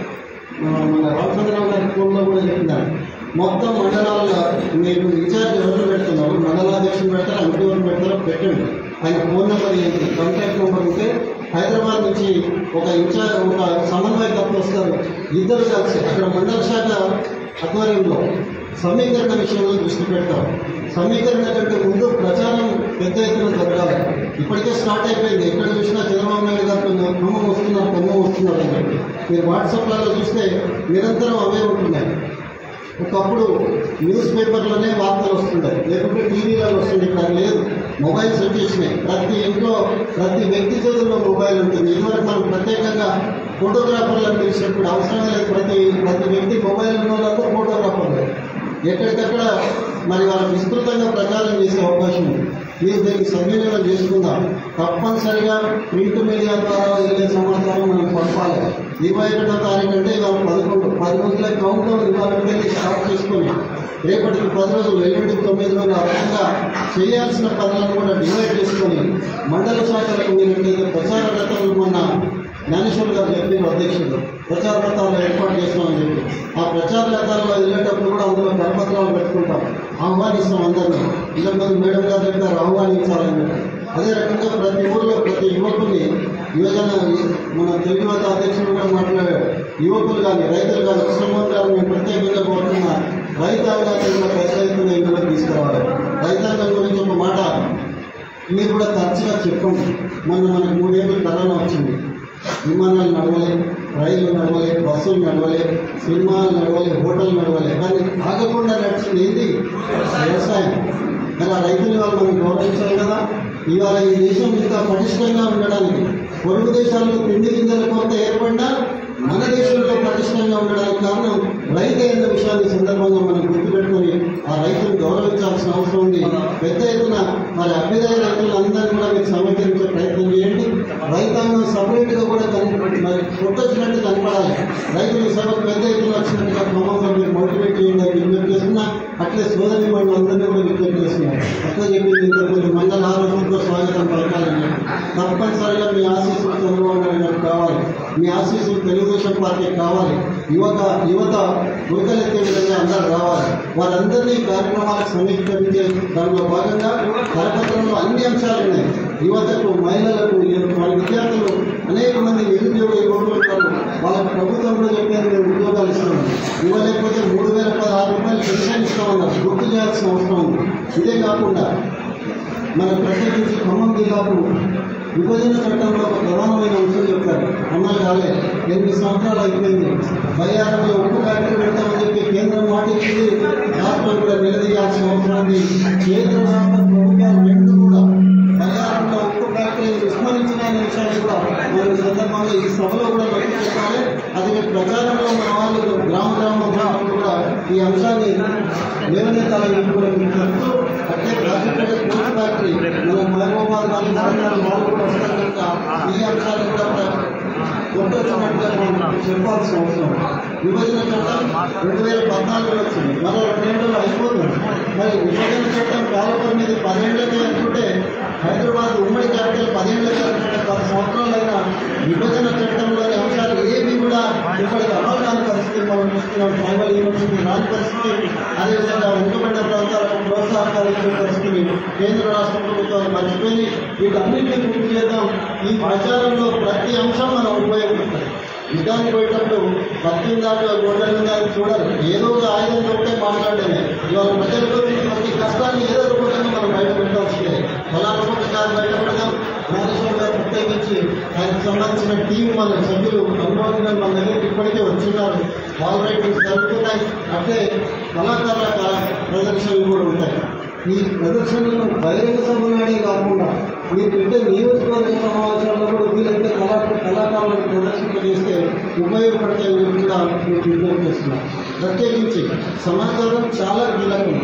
ఆ, మన రామచంద్రరావు గారి ఫోన్లో కూడా చెప్పినారు మొత్తం మండలాల్లో మీరు ఇన్ఛార్జ్ ఎవరు పెడుతున్నారు మండలాధ్యక్షులు పెడతారు ఎంపీ ఎవరు పెడతారో పెట్టండి ఆయన ఫోన్ నెంబర్ ఏంటి కాంటాక్ట్ నెంబర్ ఉంటే హైదరాబాద్ నుంచి ఒక ఇన్ఛార్జ్ ఒక సమన్వయకర్త వస్తారు ఇద్దరు కలిసి అక్కడ మండల శాఖ ఆధ్వర్యంలో సమీకరణ విషయంలో దృష్టి పెడతాం సమీకరణ కంటే ముందు ప్రచారం పెద్ద ఎత్తున జరగాలి ఇప్పటికే స్టార్ట్ అయిపోయింది ఎక్కడ చూసినా చంద్రబాబు నాయుడు గారు ఖమ్మం వస్తున్నారు ఖమ్మం వస్తున్నారు అని చెప్పి మీరు వాట్సాప్లలో చూస్తే నిరంతరం అవే ఉంటున్నాయి ఒకప్పుడు న్యూస్ పేపర్లోనే వార్తలు వస్తుంటాయి లేకుంటే టీవీలలో వస్తుండే ఇప్పుడు అది లేదు మొబైల్స్ వచ్చేసినాయి ప్రతి ఇంట్లో ప్రతి వ్యక్తి చేతుల్లో మొబైల్ ఉంటుంది ఇదివరకు మనం ప్రత్యేకంగా ఫోటోగ్రాఫర్లను పిలిచినప్పుడు అవసరం లేదు ప్రతి ప్రతి వ్యక్తి మొబైల్ ఉన్న వాళ్ళంతా ఫోటోగ్రాఫర్లు ఎక్కడికక్కడ మరి వాళ్ళకి విస్తృతంగా ప్రచారం చేసే అవకాశం ఉంది మీరు దీన్ని సద్వినియోగం చేసుకుందాం తప్పనిసరిగా ప్రింట్ మీడియా ద్వారా వెళ్ళే సమాచారం మనం పంపాలి ఇరవై ఒకటో తారీఖు అంటే ఇవాళ పదకొండు పది రోజుల కౌంట్ డౌన్ ఇవాళ వెళ్ళి స్టార్ట్ చేసుకొని రేపటికి పది రోజులు ఎల్లుండికి తొమ్మిది రోజులు ఆ రకంగా చేయాల్సిన పనులను కూడా డివైడ్ చేసుకొని మండల శాఖలకు మీరు ఎట్లయితే ప్రచార రకాలు మొన్న జ్ఞానేశ్వర్ గారు చెప్పిన అధ్యక్షుడు ప్రచార రథాలు ఏర్పాటు చేస్తామని చెప్పి ఆ ప్రచార రథాల్లో వెళ్ళేటప్పుడు కూడా అందులో కరపత్రాలు పెట్టుకుంటాం ఆహ్వానిస్తాం అందరినీ ఇంతకుముందు మేడం గారు చెప్పారు ఆహ్వానించాలని చెప్పి అదే రకంగా ప్రతి ఊరిలో ప్రతి యువకుని యువజన మన తెలుగు యువత అధ్యక్షుడు కూడా మాట్లాడాడు యువకులు కానీ రైతులు కానీ కృష్ణమోహన్ గారు మేము ప్రత్యేకంగా కోరుతున్న రైతాంగాన్ని కూడా పెద్ద ఎత్తున ఇందులో తీసుకురావాలి రైతాంగం గురించి ఒక మాట మీరు కూడా తరచుగా చెప్పండి మొన్న మనకు మూడేళ్ళు కరోనా వచ్చింది విమానాలు నడవలే రైళ్లు నడవలే బస్సులు నడవలే సినిమాలు నడవలే హోటల్ నడవలే కానీ ఆగకుండా నడిచింది ఏంటి వ్యవసాయం మరి ఆ రైతులు వాళ్ళు మనం గౌరవించాలి కదా ఇవాళ ఈ దేశం ఇంకా పటిష్టంగా ఉండడానికి పొరుగు దేశాల్లో తిండి గింజల కొరత ఏర్పడినా మన దేశంలో పటిష్టంగా ఉండడానికి కారణం రైతే అన్న విషయాన్ని సందర్భంగా మనం గుర్తుపెట్టుకొని ఆ రైతును గౌరవించాల్సిన అవసరం ఉంది పెద్ద ఎత్తున మరి అభ్యుదయ రైతులందరినీ కూడా మీరు సమీకరించే ప్రయత్నం చేయండి రైతాంగం సపరేట్గా కూడా కనిపి మరి కొట్టొచ్చినట్టు కనపడాలి రైతులు సభకు పెద్ద ఎత్తున వచ్చినట్టుగా క్రమంలో మీరు మోటివేట్ చేయండి అని విజ్ఞప్తి చేస్తున్నా అట్లే సోదరి మండలి అందరినీ కూడా విజ్ఞప్తి చేస్తున్నారు అట్లా చెప్పింది ఇంకా కొన్ని మండల ఆరోగ్యంతో స్వాగతం పలకాలని చెప్పి తప్పనిసరిగా మీ ఆశీస్సులు చంద్రబాబు నాయుడు గారికి కావాలి మీ ఆశీస్సులు తెలుగుదేశం పార్టీకి కావాలి యువత యువత ఉరకలెత్తే విధంగా అందరూ రావాలి వారందరినీ ఈ కార్యక్రమాలకు సమీకరించే దానిలో భాగంగా కరపత్రంలో అన్ని అంశాలు ఉన్నాయి యువతకు మహిళలకు మన విద్యార్థులు అనేక మంది నిరుద్యోగ యువకులు ఉన్నారు వాళ్ళకి ప్రభుత్వం కూడా చెప్పేది మేము ఉద్యోగాలు ఇస్తున్నాం ఇవ్వలేకపోతే మూడు వేల పదహారు రూపాయలు పెన్షన్ ఇస్తామన్నారు గుర్తు చేయాల్సిన అవసరం ఉంది ఇదే కాకుండా మన ప్రత్యేకించి ఖమ్మం జిల్లాకు విభజన చట్టంలో ఒక ప్రధానమైన అంశం చెప్పారు అమలు కాలే ఎనిమిది సంవత్సరాలు అయిపోయింది బయ్యారంలో ఉప్పు ఫ్యాక్టరీ పెడతామని చెప్పి కేంద్రం మాట ఇచ్చింది రాష్ట్రం కూడా నిలదీయాల్సిన అవసరం ఉంది కేంద్ర రాష్ట్ర ప్రభుత్వాలు రెండు కూడా బయ్యారంలో ఉప్పు ఫ్యాక్టరీని విస్మరించిన అనే విషయాన్ని కూడా మనం ఈ సందర్భంగా ఈ సభలో కూడా నొక్కి చెప్పాలి అది మీ ప్రచారంలో మన వాళ్ళు గ్రామ గ్రామం కూడా ఈ అంశాన్ని లేవనెత్తాలని కూడా మీకు చెప్తూ అట్లే రాజపేట కోచ్ ఫ్యాక్టరీ మన మహబూబాద్ వాళ్ళు తెలంగాణ వాళ్ళు కూడా వస్తారు కనుక ఈ అంశాన్ని కూడా గుర్తొచ్చినట్టుగా మనం చెప్పాల్సిన అవసరం విభజన చట్టం రెండు వేల పద్నాలుగులో వచ్చింది మరో రెండేళ్లలో అయిపోతుంది మరి విభజన చట్టం కాలపరి మీద పదేళ్లకే అనుకుంటే హైదరాబాద్ ఉమ్మడి క్యాపిటల్ పదేళ్లకే అనుకుంటే పది సంవత్సరాలైనా విభజన చట్టంలోని అంశాలు ఏవి కూడా ఇప్పటికి అమలు కాని పరిస్థితి మనం చూస్తున్నాం ట్రైబల్ యూనివర్సిటీ రాని పరిస్థితి అదేవిధంగా వెనుకబడిన ప్రాంతాలకు ప్రోత్సాహకాలు ఇచ్చే పరిస్థితి కేంద్ర రాష్ట్ర ప్రభుత్వాలు మర్చిపోయి వీటన్నింటినీ పూర్తి చేద్దాం ఈ ప్రచారంలో ప్రతి అంశం మనం ఉపయోగిస్తాం యుద్ధానికి పోయేటప్పుడు పద్దెనిమిది దాకా గొడ్డల మీద అని చూడాలి ఏదో ఒక ఆయుధం ఒకటే మాట్లాడమే ఇవాళ ప్రజలకు ప్రతి కష్టాన్ని ఏదో ఒక రూపంగా మనం బయట పెట్టాల్సిందే ఫలానా ఒక కాదు బయటపడదాం నాగేశ్వర గారు ప్రత్యేకించి ఆయనకు సంబంధించిన టీం మన సభ్యులు అనుభవం మన దగ్గరికి ఇప్పటికే వచ్చిన్నారు ఆల్ రైటింగ్స్ జరుగుతున్నాయి అంటే కళాకారుల కా- ప్రదర్శనలు కూడా ఉంటాయి ఈ ప్రదర్శనలను బహిరంగ సభ నాడే కాకుండా మీరు పెట్టే నియోజకవర్గ సమావేశాల్లో కూడా వీలైతే కళా కళాకారులను ప్రదర్శింపజేస్తే ఉపయోగపడతాయని చెప్పి కూడా మీకు విజ్ఞప్తి చేస్తున్నాను ప్రత్యేకించి సమాచారం చాలా కీలకం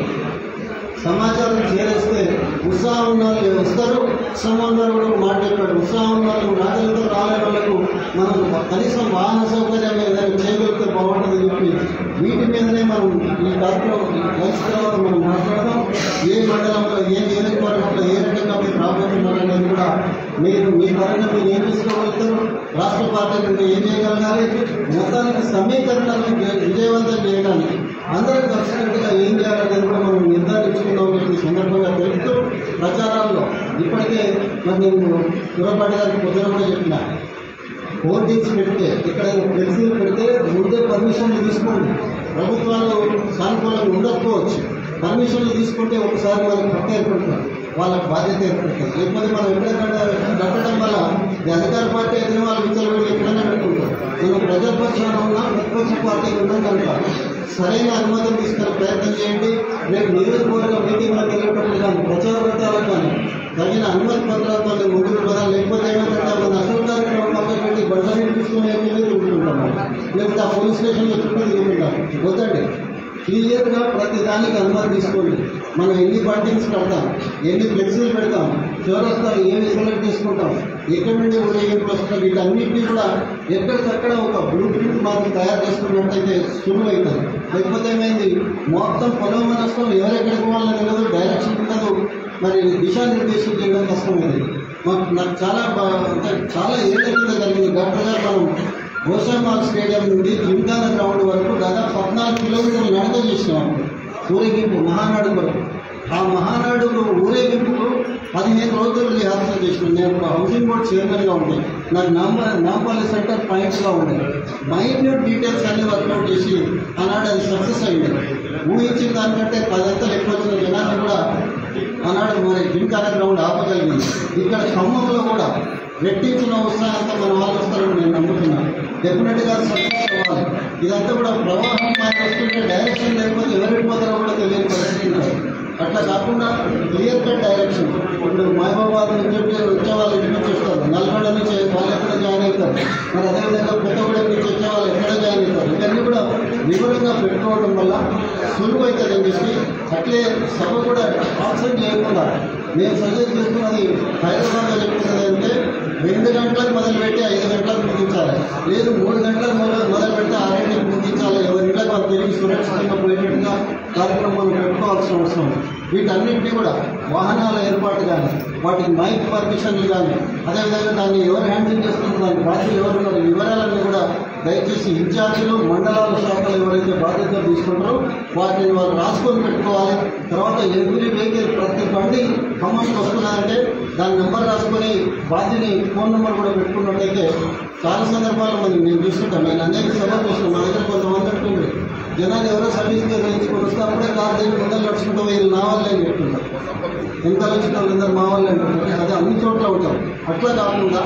సమాచారం చేరేస్తే ఉత్సాహం ఉన్న వాళ్ళు వస్తారు ఉత్సాహం కూడా మాట్లాడతాడు ఉత్సాహం ఉన్న వాళ్ళు రాగలతో రాలేని వాళ్ళకు మనం కనీసం వాహన సౌకర్యం ఏదైనా చేయగలిగితే బాగుంటుందని చెప్పి వీటి మీదనే మనం ఈ కార్యక్రమం కలిసి తర్వాత మనం మాట్లాడదాం ఏ మండలంలో ఏ నియోజకవర్గంలో ఏ రకంగా మీరు రాబోతున్నారనేది కూడా మీరు మీ పరంగా మీరు ఏం తీసుకోగలుగుతారు రాష్ట్ర పార్టీ నుండి ఏం చేయగలగాలి మొత్తానికి సమీకరణాలను విజయవంతం చేయడానికి అందరం కలిసినట్టుగా ఏం చేయాలనేది కూడా మనం నిర్ధారించుకున్నాం ఈ సందర్భంగా తెలుపుతూ ప్రచారాల్లో ఇప్పటికే మరి నేను దురపాటి గారికి పొద్దున కూడా చెప్పిన హోర్డింగ్స్ పెడితే ఇక్కడ ఫ్లెక్సీలు పెడితే ముందే పర్మిషన్లు తీసుకోండి ప్రభుత్వాలు సానుకూలంగా ఉండకపోవచ్చు పర్మిషన్లు తీసుకుంటే ఒకసారి వాళ్ళకి పక్క ఏర్పడుతుంది వాళ్ళకి బాధ్యత ఏర్పడుతుంది లేకపోతే మనం ఎక్కడెక్కడ కట్టడం వల్ల ఈ అధికార పార్టీ అయితే వాళ్ళు విచ్చలవిడి ఎక్కడైనా పెట్టుకుంటారు మనం ప్రజల పక్షాన ఉన్నా ప్రతిపక్ష పార్టీ ఉన్నాం కనుక సరైన అనుమతి తీసుకునే ప్రయత్నం చేయండి రేపు నియోజకవర్గ మీటింగ్లోకి వెళ్ళేటప్పుడు కానీ ప్రచార వ్రతాలకు కానీ తగిన అనుమతి పత్రాలతో ముందుకు పదాలు లేకపోతే ఏమంటే మన అసలు కార్యక్రమం పక్కన పెట్టి బండ్లని తీసుకుని వెళ్ళి తిరుగుతుంటాం లేకపోతే ఆ పోలీస్ స్టేషన్లో చుట్టూ తిరుగుతుంటాం వద్దండి క్లియర్గా ప్రతి దానికి అనుమతి తీసుకోండి మనం ఎన్ని బంటింగ్స్ కడతాం ఎన్ని ఫ్లెక్సీలు పెడతాం చివరొస్తారు ఏమి సెలెక్ట్ చేసుకుంటాం ఎక్కడి నుండి ఊరేగింపులు వస్తున్నాం వీటన్నింటినీ కూడా ఎక్కడికక్కడ ఒక బ్లూ ప్రింట్ మనం తయారు చేసుకున్నట్టయితే సులువు అవుతుంది లేకపోతే ఏమైంది మొత్తం పొలం మనస్తం ఎవరెక్కడికి పోవాలని తెలియదు డైరెక్షన్ ఉండదు మరి దిశానిర్దేశం చేయడం కష్టమైంది మాకు నాకు చాలా బా- అంటే చాలా ఏళ్ళ కింద జరిగింది డాక్టర్ గారు మనం గోసామాల్ స్టేడియం నుండి జిమ్ఖానా గ్రౌండ్ వరకు దాదాపు పద్నాలుగు కిలోమీటర్లు నడక చేసినాం ఊరేగింపు మహానాడు వరకు ఆ మహానాడు ఊరేగింపుకు పదిహేను రోజులు యాత్ర చేసినాం నేను ఒక హౌసింగ్ బోర్డ్ చైర్మన్గా ఉండే నాకు నాంప నాంపల్లి సెంటర్ పాయింట్స్గా ఉండే మైన్యూట్ డీటెయిల్స్ అన్ని వర్కౌట్ చేసి ఆనాడు అది సక్సెస్ అయింది ఊహించిన దానికంటే పదంతలు ఎక్కువ వచ్చిన జనాన్ని కూడా ఆనాడు మరి జిమ్ఖానా గ్రౌండ్ ఆపగలిగింది ఇక్కడ ఖమ్మంలో కూడా రెట్టించిన ఉత్సాహంతో మన వాళ్ళు వస్తారని నేను నమ్ముతున్నాను డెఫినెట్గా సక్సెస్ అవ్వాలి ఇదంతా కూడా ప్రవాహం మారి వస్తుంటే డైరెక్షన్ లేకపోతే ఎవరు వెళ్ళిపోతారో కూడా తెలియని పరిస్థితి ఉంటుంది అట్లా కాకుండా క్లియర్ కట్ డైరెక్షన్ ఇప్పుడు మహబూబాబాద్ నుంచి వచ్చే వచ్చే వాళ్ళు ఇటు నుంచి వస్తారు నల్గొండ నుంచి వాళ్ళు ఎక్కడ జాయిన్ అవుతారు మరి అదేవిధంగా కొత్తగూడెం నుంచి వచ్చే వాళ్ళు ఎక్కడ జాయిన్ అవుతారు ఇవన్నీ కూడా వివరంగా పెట్టుకోవడం వల్ల సులువు అవుతుందని చెప్పి అట్లే సభ కూడా ఆప్షన్ చేయకుండా నేను సజెస్ట్ చేస్తున్నది హైదరాబాద్లో చెప్తున్నది అంటే రెండు గంటలకు మొదలుపెట్టి ఐదు గంటలకు ముగించాలి లేదు మూడు గంటలకు మొదలు మొదలు పెడితే ఆరింటికి ముగించాలి ఎవరి ఇళ్ళకి వాళ్ళు తిరిగి సురక్షితంగా పోయేటట్టుగా కార్యక్రమం మనం పెట్టుకోవాల్సిన అవసరం ఉంది. వీటన్నింటినీ కూడా వాహనాల ఏర్పాటు కానీ వాటికి మైక్ పర్మిషన్లు కానీ అదేవిధంగా దాన్ని ఎవరు హ్యాండిల్ చేస్తున్నారు దానికి బాధ్యులు ఎవరు ఉన్నారు ఈ వివరాలన్నీ కూడా దయచేసి ఇన్ఛార్జీలు మండలాల శాఖలు ఎవరైతే బాధ్యతలు తీసుకుంటారో వాటిని వాళ్ళు రాసుకొని పెట్టుకోవాలి తర్వాత ఎవ్రీ వెహికల్ ప్రతి బండి ఖమ్మంకి వస్తున్నారంటే దాని నెంబర్ రాసుకొని బాధ్యని ఫోన్ నెంబర్ కూడా పెట్టుకున్నట్టయితే చాలా సందర్భాల్లో మనం నేను చూస్తుంటాం నేను అనేక సభలు చూస్తున్నాం మా దగ్గర కొంతమంది అంటుంది జనాలు ఎవరో సర్వీస్గా వేయించుకొని వస్తే అప్పుడే కార్ దగ్గర ముందర నడుచుకుంటూ వీళ్ళు నా వాళ్ళే అని చెప్తుంటారు ఎంత వచ్చిన వాళ్ళందరూ మా వాళ్ళే అంటుంటారు అదే అన్ని చోట్ల ఉంటాం అట్లా కాకుండా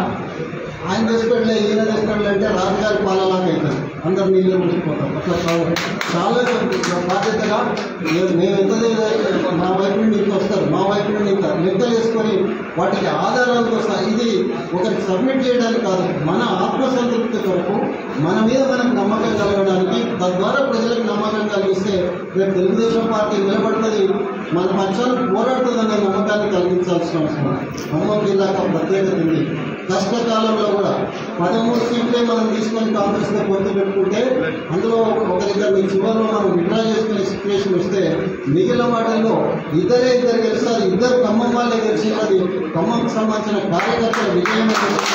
ఆయన తెస్తాడులే ఈయన తెస్తాడులే అంటే రాజుగారి పాలలాగా అవుతుంది అందరు నీళ్ళు ముడిచిపోతాం అట్లా కాదు చాలా బాధ్యతగా మేము మేము ఎంత చేయాలి, మా వైపు నుండి ఇంత వస్తారు మా వైపు నుండి ఇంత లెక్కలు వేసుకొని వాటికి ఆధారాలతో సహా ఇది ఒకరికి సబ్మిట్ చేయడానికి కాదు మన ఆత్మసంతృప్తి కొరకు మన మీద మనకు నమ్మకం కలగడానికి తద్వారా ప్రజలకు నమ్మకం కలిగిస్తే రేపు తెలుగుదేశం పార్టీ నిలబడుతుంది మన పక్షాన్ని పోరాడుతుందనే నమ్మకాన్ని కలిగించాల్సిన అవసరం ఉంది. ఖమ్మం జిల్లాకు ప్రత్యేకత ఉంది కష్టకాలంలో కూడా పదమూడు సీట్లే మనం తీసుకొని కాంగ్రెస్లో పొత్తు పెట్టుకుంటే అందులో ఒకరిద్దరిని చివరిలో మనం విడ్రా చేసుకుని సిచ్యువేషన్ వస్తే మిగిలిన వాటిల్లో ఇద్దరే ఇద్దరు గెలిచారు ఇద్దరు ఖమ్మం వాళ్ళే గెలిచినది ఖమ్మంకి సంబంధించిన కార్యకర్తల విజయం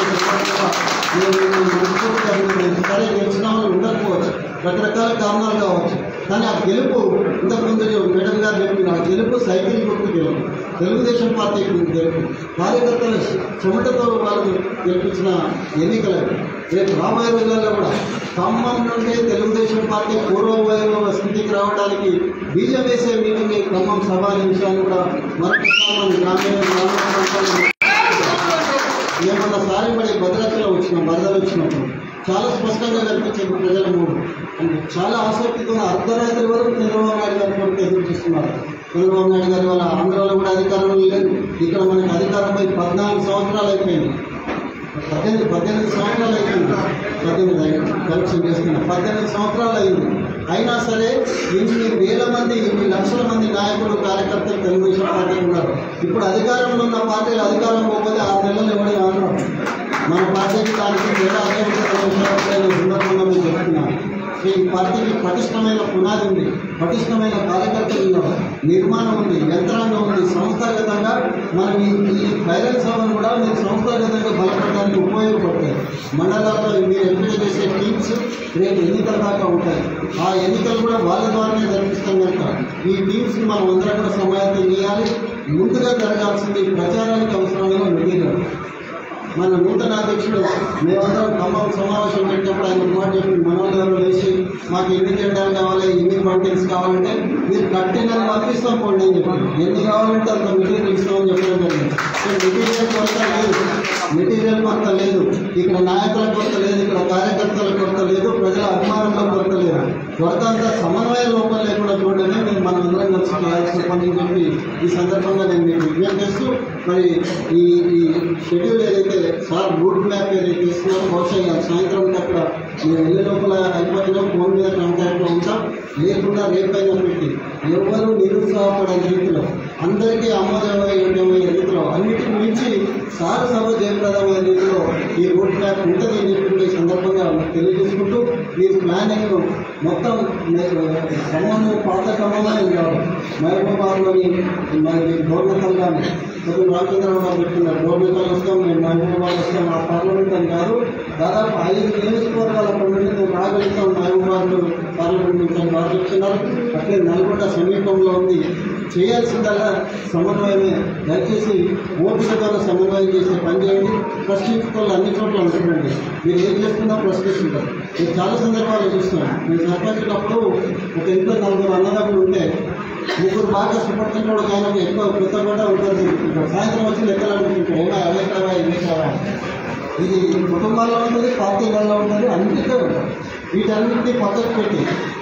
సరే గెలిచిన వాళ్ళు ఉండకపోవచ్చు రకరకాల కారణాలు కావచ్చు కానీ ఆ గెలుపు ఇంతకుముందు మేడం గారు చెప్పిన ఆ గెలుపు సైకిల్ గుర్తు గెలుపు తెలుగుదేశం పార్టీ గెలుపు కార్యకర్తల చెమటతో వాళ్ళు గెలిపించిన ఎన్నికలు రేపు రాబోయే రోజుల్లో కూడా ఖమ్మం నుండి తెలుగుదేశం పార్టీ పూర్వ వైభవ స్థితికి రావడానికి బీజం వేసే మీటింగ్ ఈ ఖమ్మం సభ అనే విషయాన్ని కూడా మరొకసారి మన గ్రామీణ గ్రామీణ ప్రాంతాల్లో మేము మొన్న సారి పడి భద్రాచలో వచ్చినాం వరదలు వచ్చినప్పుడు చాలా స్పష్టంగా కనిపించింది ప్రజల మూడు చాలా ఆసక్తితో అర్ధరాత్రి వరకు చంద్రబాబు నాయుడు గారి కొరకు ఎదురు చూస్తున్నారు చంద్రబాబు నాయుడు గారి వాళ్ళ ఆంధ్రాలో కూడా అధికారంలో లేదు ఇక్కడ మనకి అధికారంపై పద్నాలుగు సంవత్సరాలు అయిపోయింది పద్దెనిమిది పద్దెనిమిది సంవత్సరాలు అయిపోయింది పద్దెనిమిది అయింది కరెక్షన్ చేస్తున్నా పద్దెనిమిది సంవత్సరాలు అయింది అయినా సరే ఎనిమిది వేల మంది ఎనిమిది లక్షల మంది నాయకులు కార్యకర్తలు తెలుగుదేశం పార్టీకి ఉన్నారు ఇప్పుడు అధికారంలో ఉన్న పార్టీలు అధికారం పోకపోతే ఆరు నెలలు ఎవరు అన్నారు మన పార్టీకి దానికి తేడా అదే ఉంటుంది సందర్భంగా మేము చెప్తున్నాను ఈ పార్టీకి పటిష్టమైన పునాది ఉంది పటిష్టమైన కార్యకర్తలు ఉన్నారు నిర్మాణం ఉంది యంత్రాంగం ఉంది సంస్థాగతంగా మనం ఈ ఈ బైరల్ సభను కూడా మీరు సంస్థాగతంగా బలపడడానికి ఉపయోగపడతాయి మండలాల్లో మీరు ఎంపిక చేసే టీమ్స్ రేపు ఎన్నికల దాకా ఉంటాయి ఆ ఎన్నికలు కూడా వాళ్ళ ద్వారానే జరిపిస్తాం కనుక ఈ టీమ్స్ని మనం అందరం కూడా సమాయత్తం చేయాలి ముందుగా జరగాల్సింది ప్రచారానికి అవసరమైన మెటీరియల్ మన నూతన అధ్యక్షుడు మేమందరం ఖమ్మం సమావేశం పెట్టినప్పుడు ఆయన ఒక మాట చెప్పి మనోజ్ గారు లేచి మాకు ఎన్ని జెండాలు కావాలి ఎన్ని ఫౌంటైన్స్ కావాలంటే మీరు కట్టినని పంపిస్తాం పోండి అని చెప్పి ఎన్ని కావాలంటే అంత మెటీరియల్ ఇస్తామని చెప్పడం జరిగింది సో మెటీరియల్ కొరత లేదు మెటీరియల్ కొరత లేదు ఇక్కడ నాయకుల కొరత లేదు ఇక్కడ కార్యకర్తల కొరత లేదు ప్రజల అభిమానంలో కొరత లేదు కొరత అంతా సమన్వయ లోపం లేకుండా చూడడమే మేము మనం అందరం కలిసి చేయాల్సిన పని అని చెప్పి ఈ సందర్భంగా నేను మీకు విజ్ఞప్తి చేస్తూ మరి ఈ ఈ షెడ్యూల్ ఏదైతే సార్ రూట్ మ్యాప్ ఏదైతే ఇస్తున్నారో బహుశా ఇవాళ సాయంత్రం అక్కడ నేను వెళ్ళే లోపల అయిపోయినా ఫోన్ మీద కాంటాక్ట్లో ఉంటాం లేకుండా రేపైనా పెట్టి ఎవరు నిరుత్సాహపడే రీతిలో అందరికీ ఆమోదయోగ్యమైన రీతిలో అన్నిటిని మించి సార్ సభ జయప్రదమైన రీతిలో ఈ రూట్ మ్యాప్ ఉంటుంది అని చెప్పి ఈ సందర్భంగా మీకు తెలియజేసుకుంటూ ఈ ప్లానింగ్ మొత్తం ఖమ్మము పాత ఖమ్మమే కాదు మహబూబాబాద్లోని మరి గవర్నమెంట్ కానీ కొంచెం రామచంద్రరావు గారు చెప్తున్నారు గవర్నమెంట్ వస్తాం మేము మహబూబాబాద్ వస్తాం ఆ పార్లమెంట్ అని కాదు దాదాపు ఐదు నియోజకవర్గాల నుండి మేము రాగలుగుతాం మహబూబాబాద్ పార్లమెంట్ నుంచి అని వారు చెప్తున్నారు అట్లే నల్గొండ సమీపంలో ఉంది చేయాల్సిందల్లా సమన్వయమే దయచేసి ఓపికతో సమన్వయం చేసే పని చేయండి ప్రశ్నించుకోవాలి అన్ని చోట్ల ఉంటుందండి మీరు ఏం చేస్తున్నా ప్రశ్నిస్తుంటారు నేను చాలా సందర్భాలు చూస్తున్నాను నేను సర్పంచినప్పుడు ఒక ఇంట్లో నలుగురు అన్నదమ్ములు ఉంటే ముగ్గురు బాగా సుపరిచితుడు ఆయన ఎక్కువ కొత్త కూడా ఉంటుంది సాయంత్రం వచ్చి లెక్కలు అనుకుంటారు ఏమో అవే కావా ఇవే కావా ఇది కుటుంబాల్లో ఉంటుంది పార్టీలలో ఉంటుంది అన్నిటిలో ఉంటుంది వీటన్నిటిని పక్కకు పెట్టి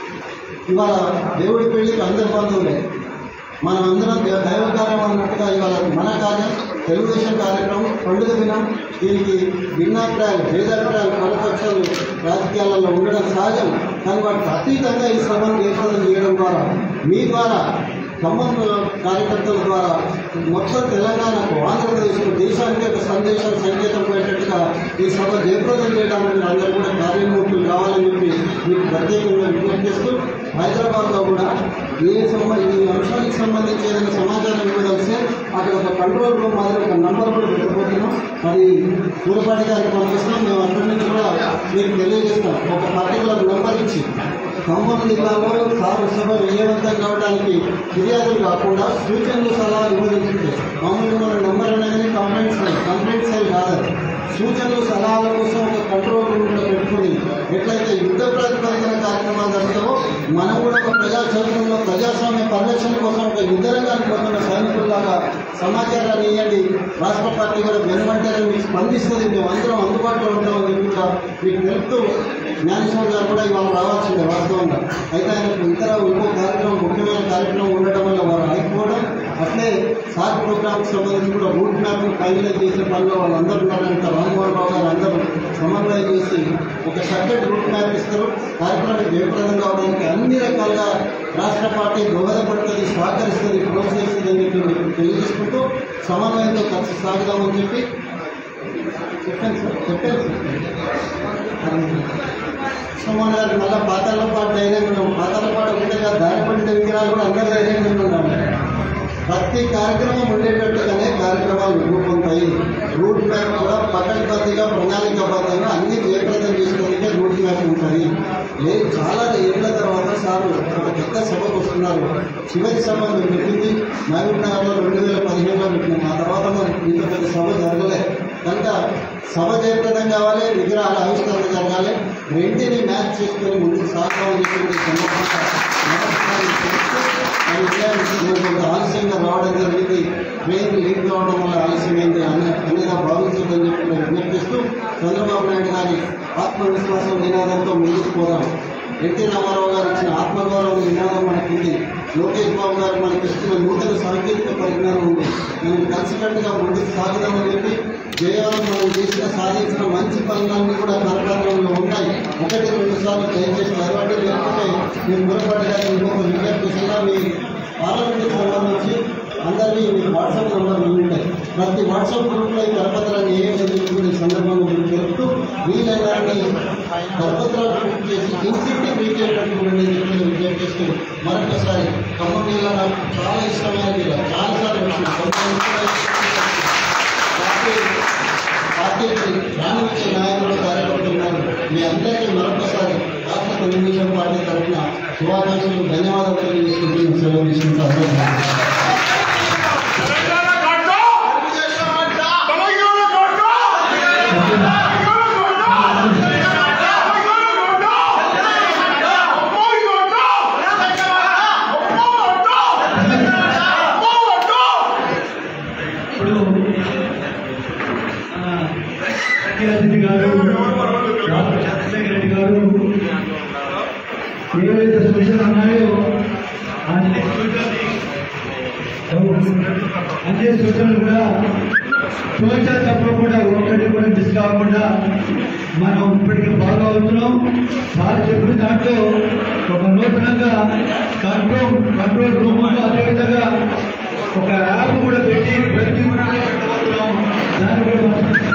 ఇవాళ దేవుడి పెళ్లికి అందరి బంధువులే మనం అందరం దే- దైవ కార్యం అన్నట్టుగా ఇవాళ మన కార్యం తెలుగుదేశం కార్యక్రమం పండుగ దినం దీనికి భిన్నాభిప్రాయాలు భేదాభిప్రాయాలు పరపక్షాలు రాజకీయాలలో ఉండడం సహజం కానీ వాటికి అతీతంగా ఈ సభను ఏర్పాటు చేయడం ద్వారా మీ ద్వారా ఖమ్మం కార్యకర్తల ద్వారా మొత్తం తెలంగాణకు ఆంధ్రప్రదేశ్కు దేశానికి ఒక సందేశం సంకేతం పోయేటట్టుగా ఈ సభ జయప్రదం చేయడానికి అందరూ కూడా కార్యమూర్తులు కావాలని చెప్పి మీకు ప్రత్యేకంగా విజ్ఞప్తి చేస్తూ హైదరాబాద్లో కూడా ఏ సంబ ఈ అంశానికి సంబంధించి ఏదైనా సమాచారం ఇవ్వదలిస్తే అక్కడ ఒక కంట్రోల్ రూమ్ మాదిరి ఒక నంబర్ కూడా పెట్టబోతున్నాం అది పూలపాటి గారికి పంపిస్తున్నాం మేము అక్కడి నుంచి కూడా మీకు తెలియజేస్తాం ఒక పర్టికులర్ నెంబర్ ఇచ్చి ఖమ్మం జిల్లాలో సాగు సభ విజయవంతం కావడానికి ఫిర్యాదులు కాకుండా సూచనలు సలహాలు ఇవ్వదలుచుకుంటే మామూలుగా మన నెంబర్ అనేది కంప్లైంట్ సెల్ కంప్లైంట్ సెల్ కాదు అది. సూచనలు సలహాల కోసం ఒక కంట్రోల్ రూమ్ కూడా పెట్టుకుని ఎట్లయితే యుద్ధ ప్రాతిపదికన కార్యక్రమాలు జరుగుతావో మనం కూడా ఒక ప్రజా చరిత్రలో ప్రజాస్వామ్య పరిరక్షణ కోసం ఒక యుద్ధ రంగానికి పోతున్న సైనికుల్లాగా సమాచారాన్ని ఇవ్వండి రాష్ట్ర పార్టీ కూడా వెనువంటనే మీకు స్పందిస్తుంది మేము అందరం అందుబాటులో ఉంటామని చెప్పి కూడా మీకు తెలుపుతూ జ్ఞానేశ్వర్ గారు కూడా ఇవాళ రావాల్సిందే వాస్తవంగా అయితే ఆయనకు ఇతర ఇంకో కార్యక్రమం ముఖ్యమైన కార్యక్రమం ఉండటం వల్ల వారు అయిపోవడం అట్లే సార్ ప్రోగ్రామ్కి సంబంధించి కూడా రూట్ మ్యాప్ ఫైనలైజ్ చేసే పనిలో వాళ్ళందరూ ఉన్నారంట రామ్మోహన్ రావు గారు అందరూ సమన్వయం చేసి ఒక సపరేట్ రూట్ మ్యాప్ ఇస్తారు కార్యక్రమం జయప్రదం కావడానికి అన్ని రకాలుగా రాష్ట్ర పార్టీ దోహదపడుతుంది సహకరిస్తుంది ప్రోత్సహిస్తుంది అని చెప్పి మీకు తెలియజేసుకుంటూ సమన్వయంతో కలిసి సాగుదామని చెప్పి చెప్పండి సార్ చెప్పండి సోమన్ గారు మళ్ళీ పాతాల పాటు ధైర్యంగా ఉన్నాం పాతాల పాటు ఒకటే కాదు దారి పడిన విగ్రహాలు కూడా అందరూ ధైర్యంగా ఉన్నాం ప్రతి కార్యక్రమం ఉండేటట్టుగానే కార్యక్రమాలు రూపొందాయి రూట్ మ్యాప్ కూడా పకడ్బందీగా ప్రణాళికాబద్ధంగా అన్ని జయప్రదం చేసుకోవడానికి రూట్ మ్యాప్ ఉంటుంది లేదు చాలా ఏళ్ల తర్వాత సార్ ఒక పెద్ద సభకు వస్తున్నారు చివరి సభ మేము పెట్టింది మహబూబ్ నగర్లో రెండు వేల పదిహేనులో పెట్టినాం ఆ తర్వాత మనం ఇంత పెద్ద సభ జరగలే కనుక సభ జయప్రదం కావాలి విగ్రహాల ఆవిష్కరణ జరగాలి రెంటిని మ్యాచ్ చేసుకొని ముందుకు సాగాలని చెప్పి సందర్భంగా నమస్కారం చేస్తూ మరి ఇలా నేను కొంత ఆలస్యంగా రావడం జరిగింది ట్రైన్ లేట్ కావడం వల్ల ఆలస్యమైంది అని అనేదా భావించదని చెప్పి నేను విజ్ఞప్తిస్తూ చంద్రబాబు నాయుడు గారి ఆత్మవిశ్వాసం నినాదంతో ముందుకు పోదాం ఎన్టీ రామారావు గారు ఇచ్చిన ఆత్మగౌరవం నినాదం మనకుంది లోకేష్ బాబు గారు మనకి ఇస్తున్న నూతన సాంకేతిక పరిజ్ఞానం ఉంది మనం కలిసికట్టుగా ముందుకు సాగుదామని చెప్పి జయాలు మనం చేసిన సాధించిన మంచి పనులన్నీ కూడా కరపత్రంలో ఉన్నాయి ఒకటి రెండు సార్లు దయచేసి చదవండి లేకపోతే మీరు మురపడ్డగా ఇంకొక విజ్ఞప్తి చేసినా మీ పార్లమెంట్కి సంబంధించి అందరినీ మీ వాట్సాప్ నెంబర్లు ఉంటాయి ప్రతి వాట్సాప్ గ్రూప్లో ఈ కరపత్రాన్ని ఏ విధంగా కూడా ఈ సందర్భంగా మీరు చెప్తూ వీలైనాన్ని కరపత్రాలు పూర్తి చేసి ఇంటింటి మీకేటట్టు ఉండేది చెప్పి నేను విజ్ఞప్తిస్తూ మరొకసారి ఖమ్మం జిల్లా నాకు చాలా ఇష్టమైన జిల్లా చాలాసార్లు వచ్చింది పార్టీ పార్టీకి రాణించే నాయకులు కార్యకర్తలు ఉన్నారు మీ అందరికీ మరొకసారి రాష్ట్ర తెలుగుదేశం పార్టీ తరఫున శుభాకాంక్షలు ధన్యవాదాలు తెలియజేసుకుంటూ సెలవు తీసుకుంటారు తెలంగాణ కొట్టు తెలంగాణ కొట్టు తెలంగాణ కొట్టు తెలంగాణ కొట్టు అమ్మోయి కొట్టు అమ్మో కొట్టు అమ్మో కొట్టు ఇప్పుడు ఆ, సత్యరాజరెడ్డి గారు డాక్టర్ చంద్రశేఖర్ రెడ్డి గారు ఏవైతే సూచనలు ఉన్నాయో అన్ని సూచనలు అన్ని సూచనలు కూడా సూచన తప్పకుండా ఒక్కటి కూడా మిస్ కాకుండా మనం ఇప్పటికీ బాగా అవుతున్నాం సార్ చెప్పిన దాంట్లో ఒక నూతనంగా కంట్రోల్ కంట్రోల్ రూమ్ అదేవిధంగా ఒక యాప్ కూడా పెట్టి ప్రతి ఊరిలో పెట్టబోతున్నాం దాన్ని కూడా మనం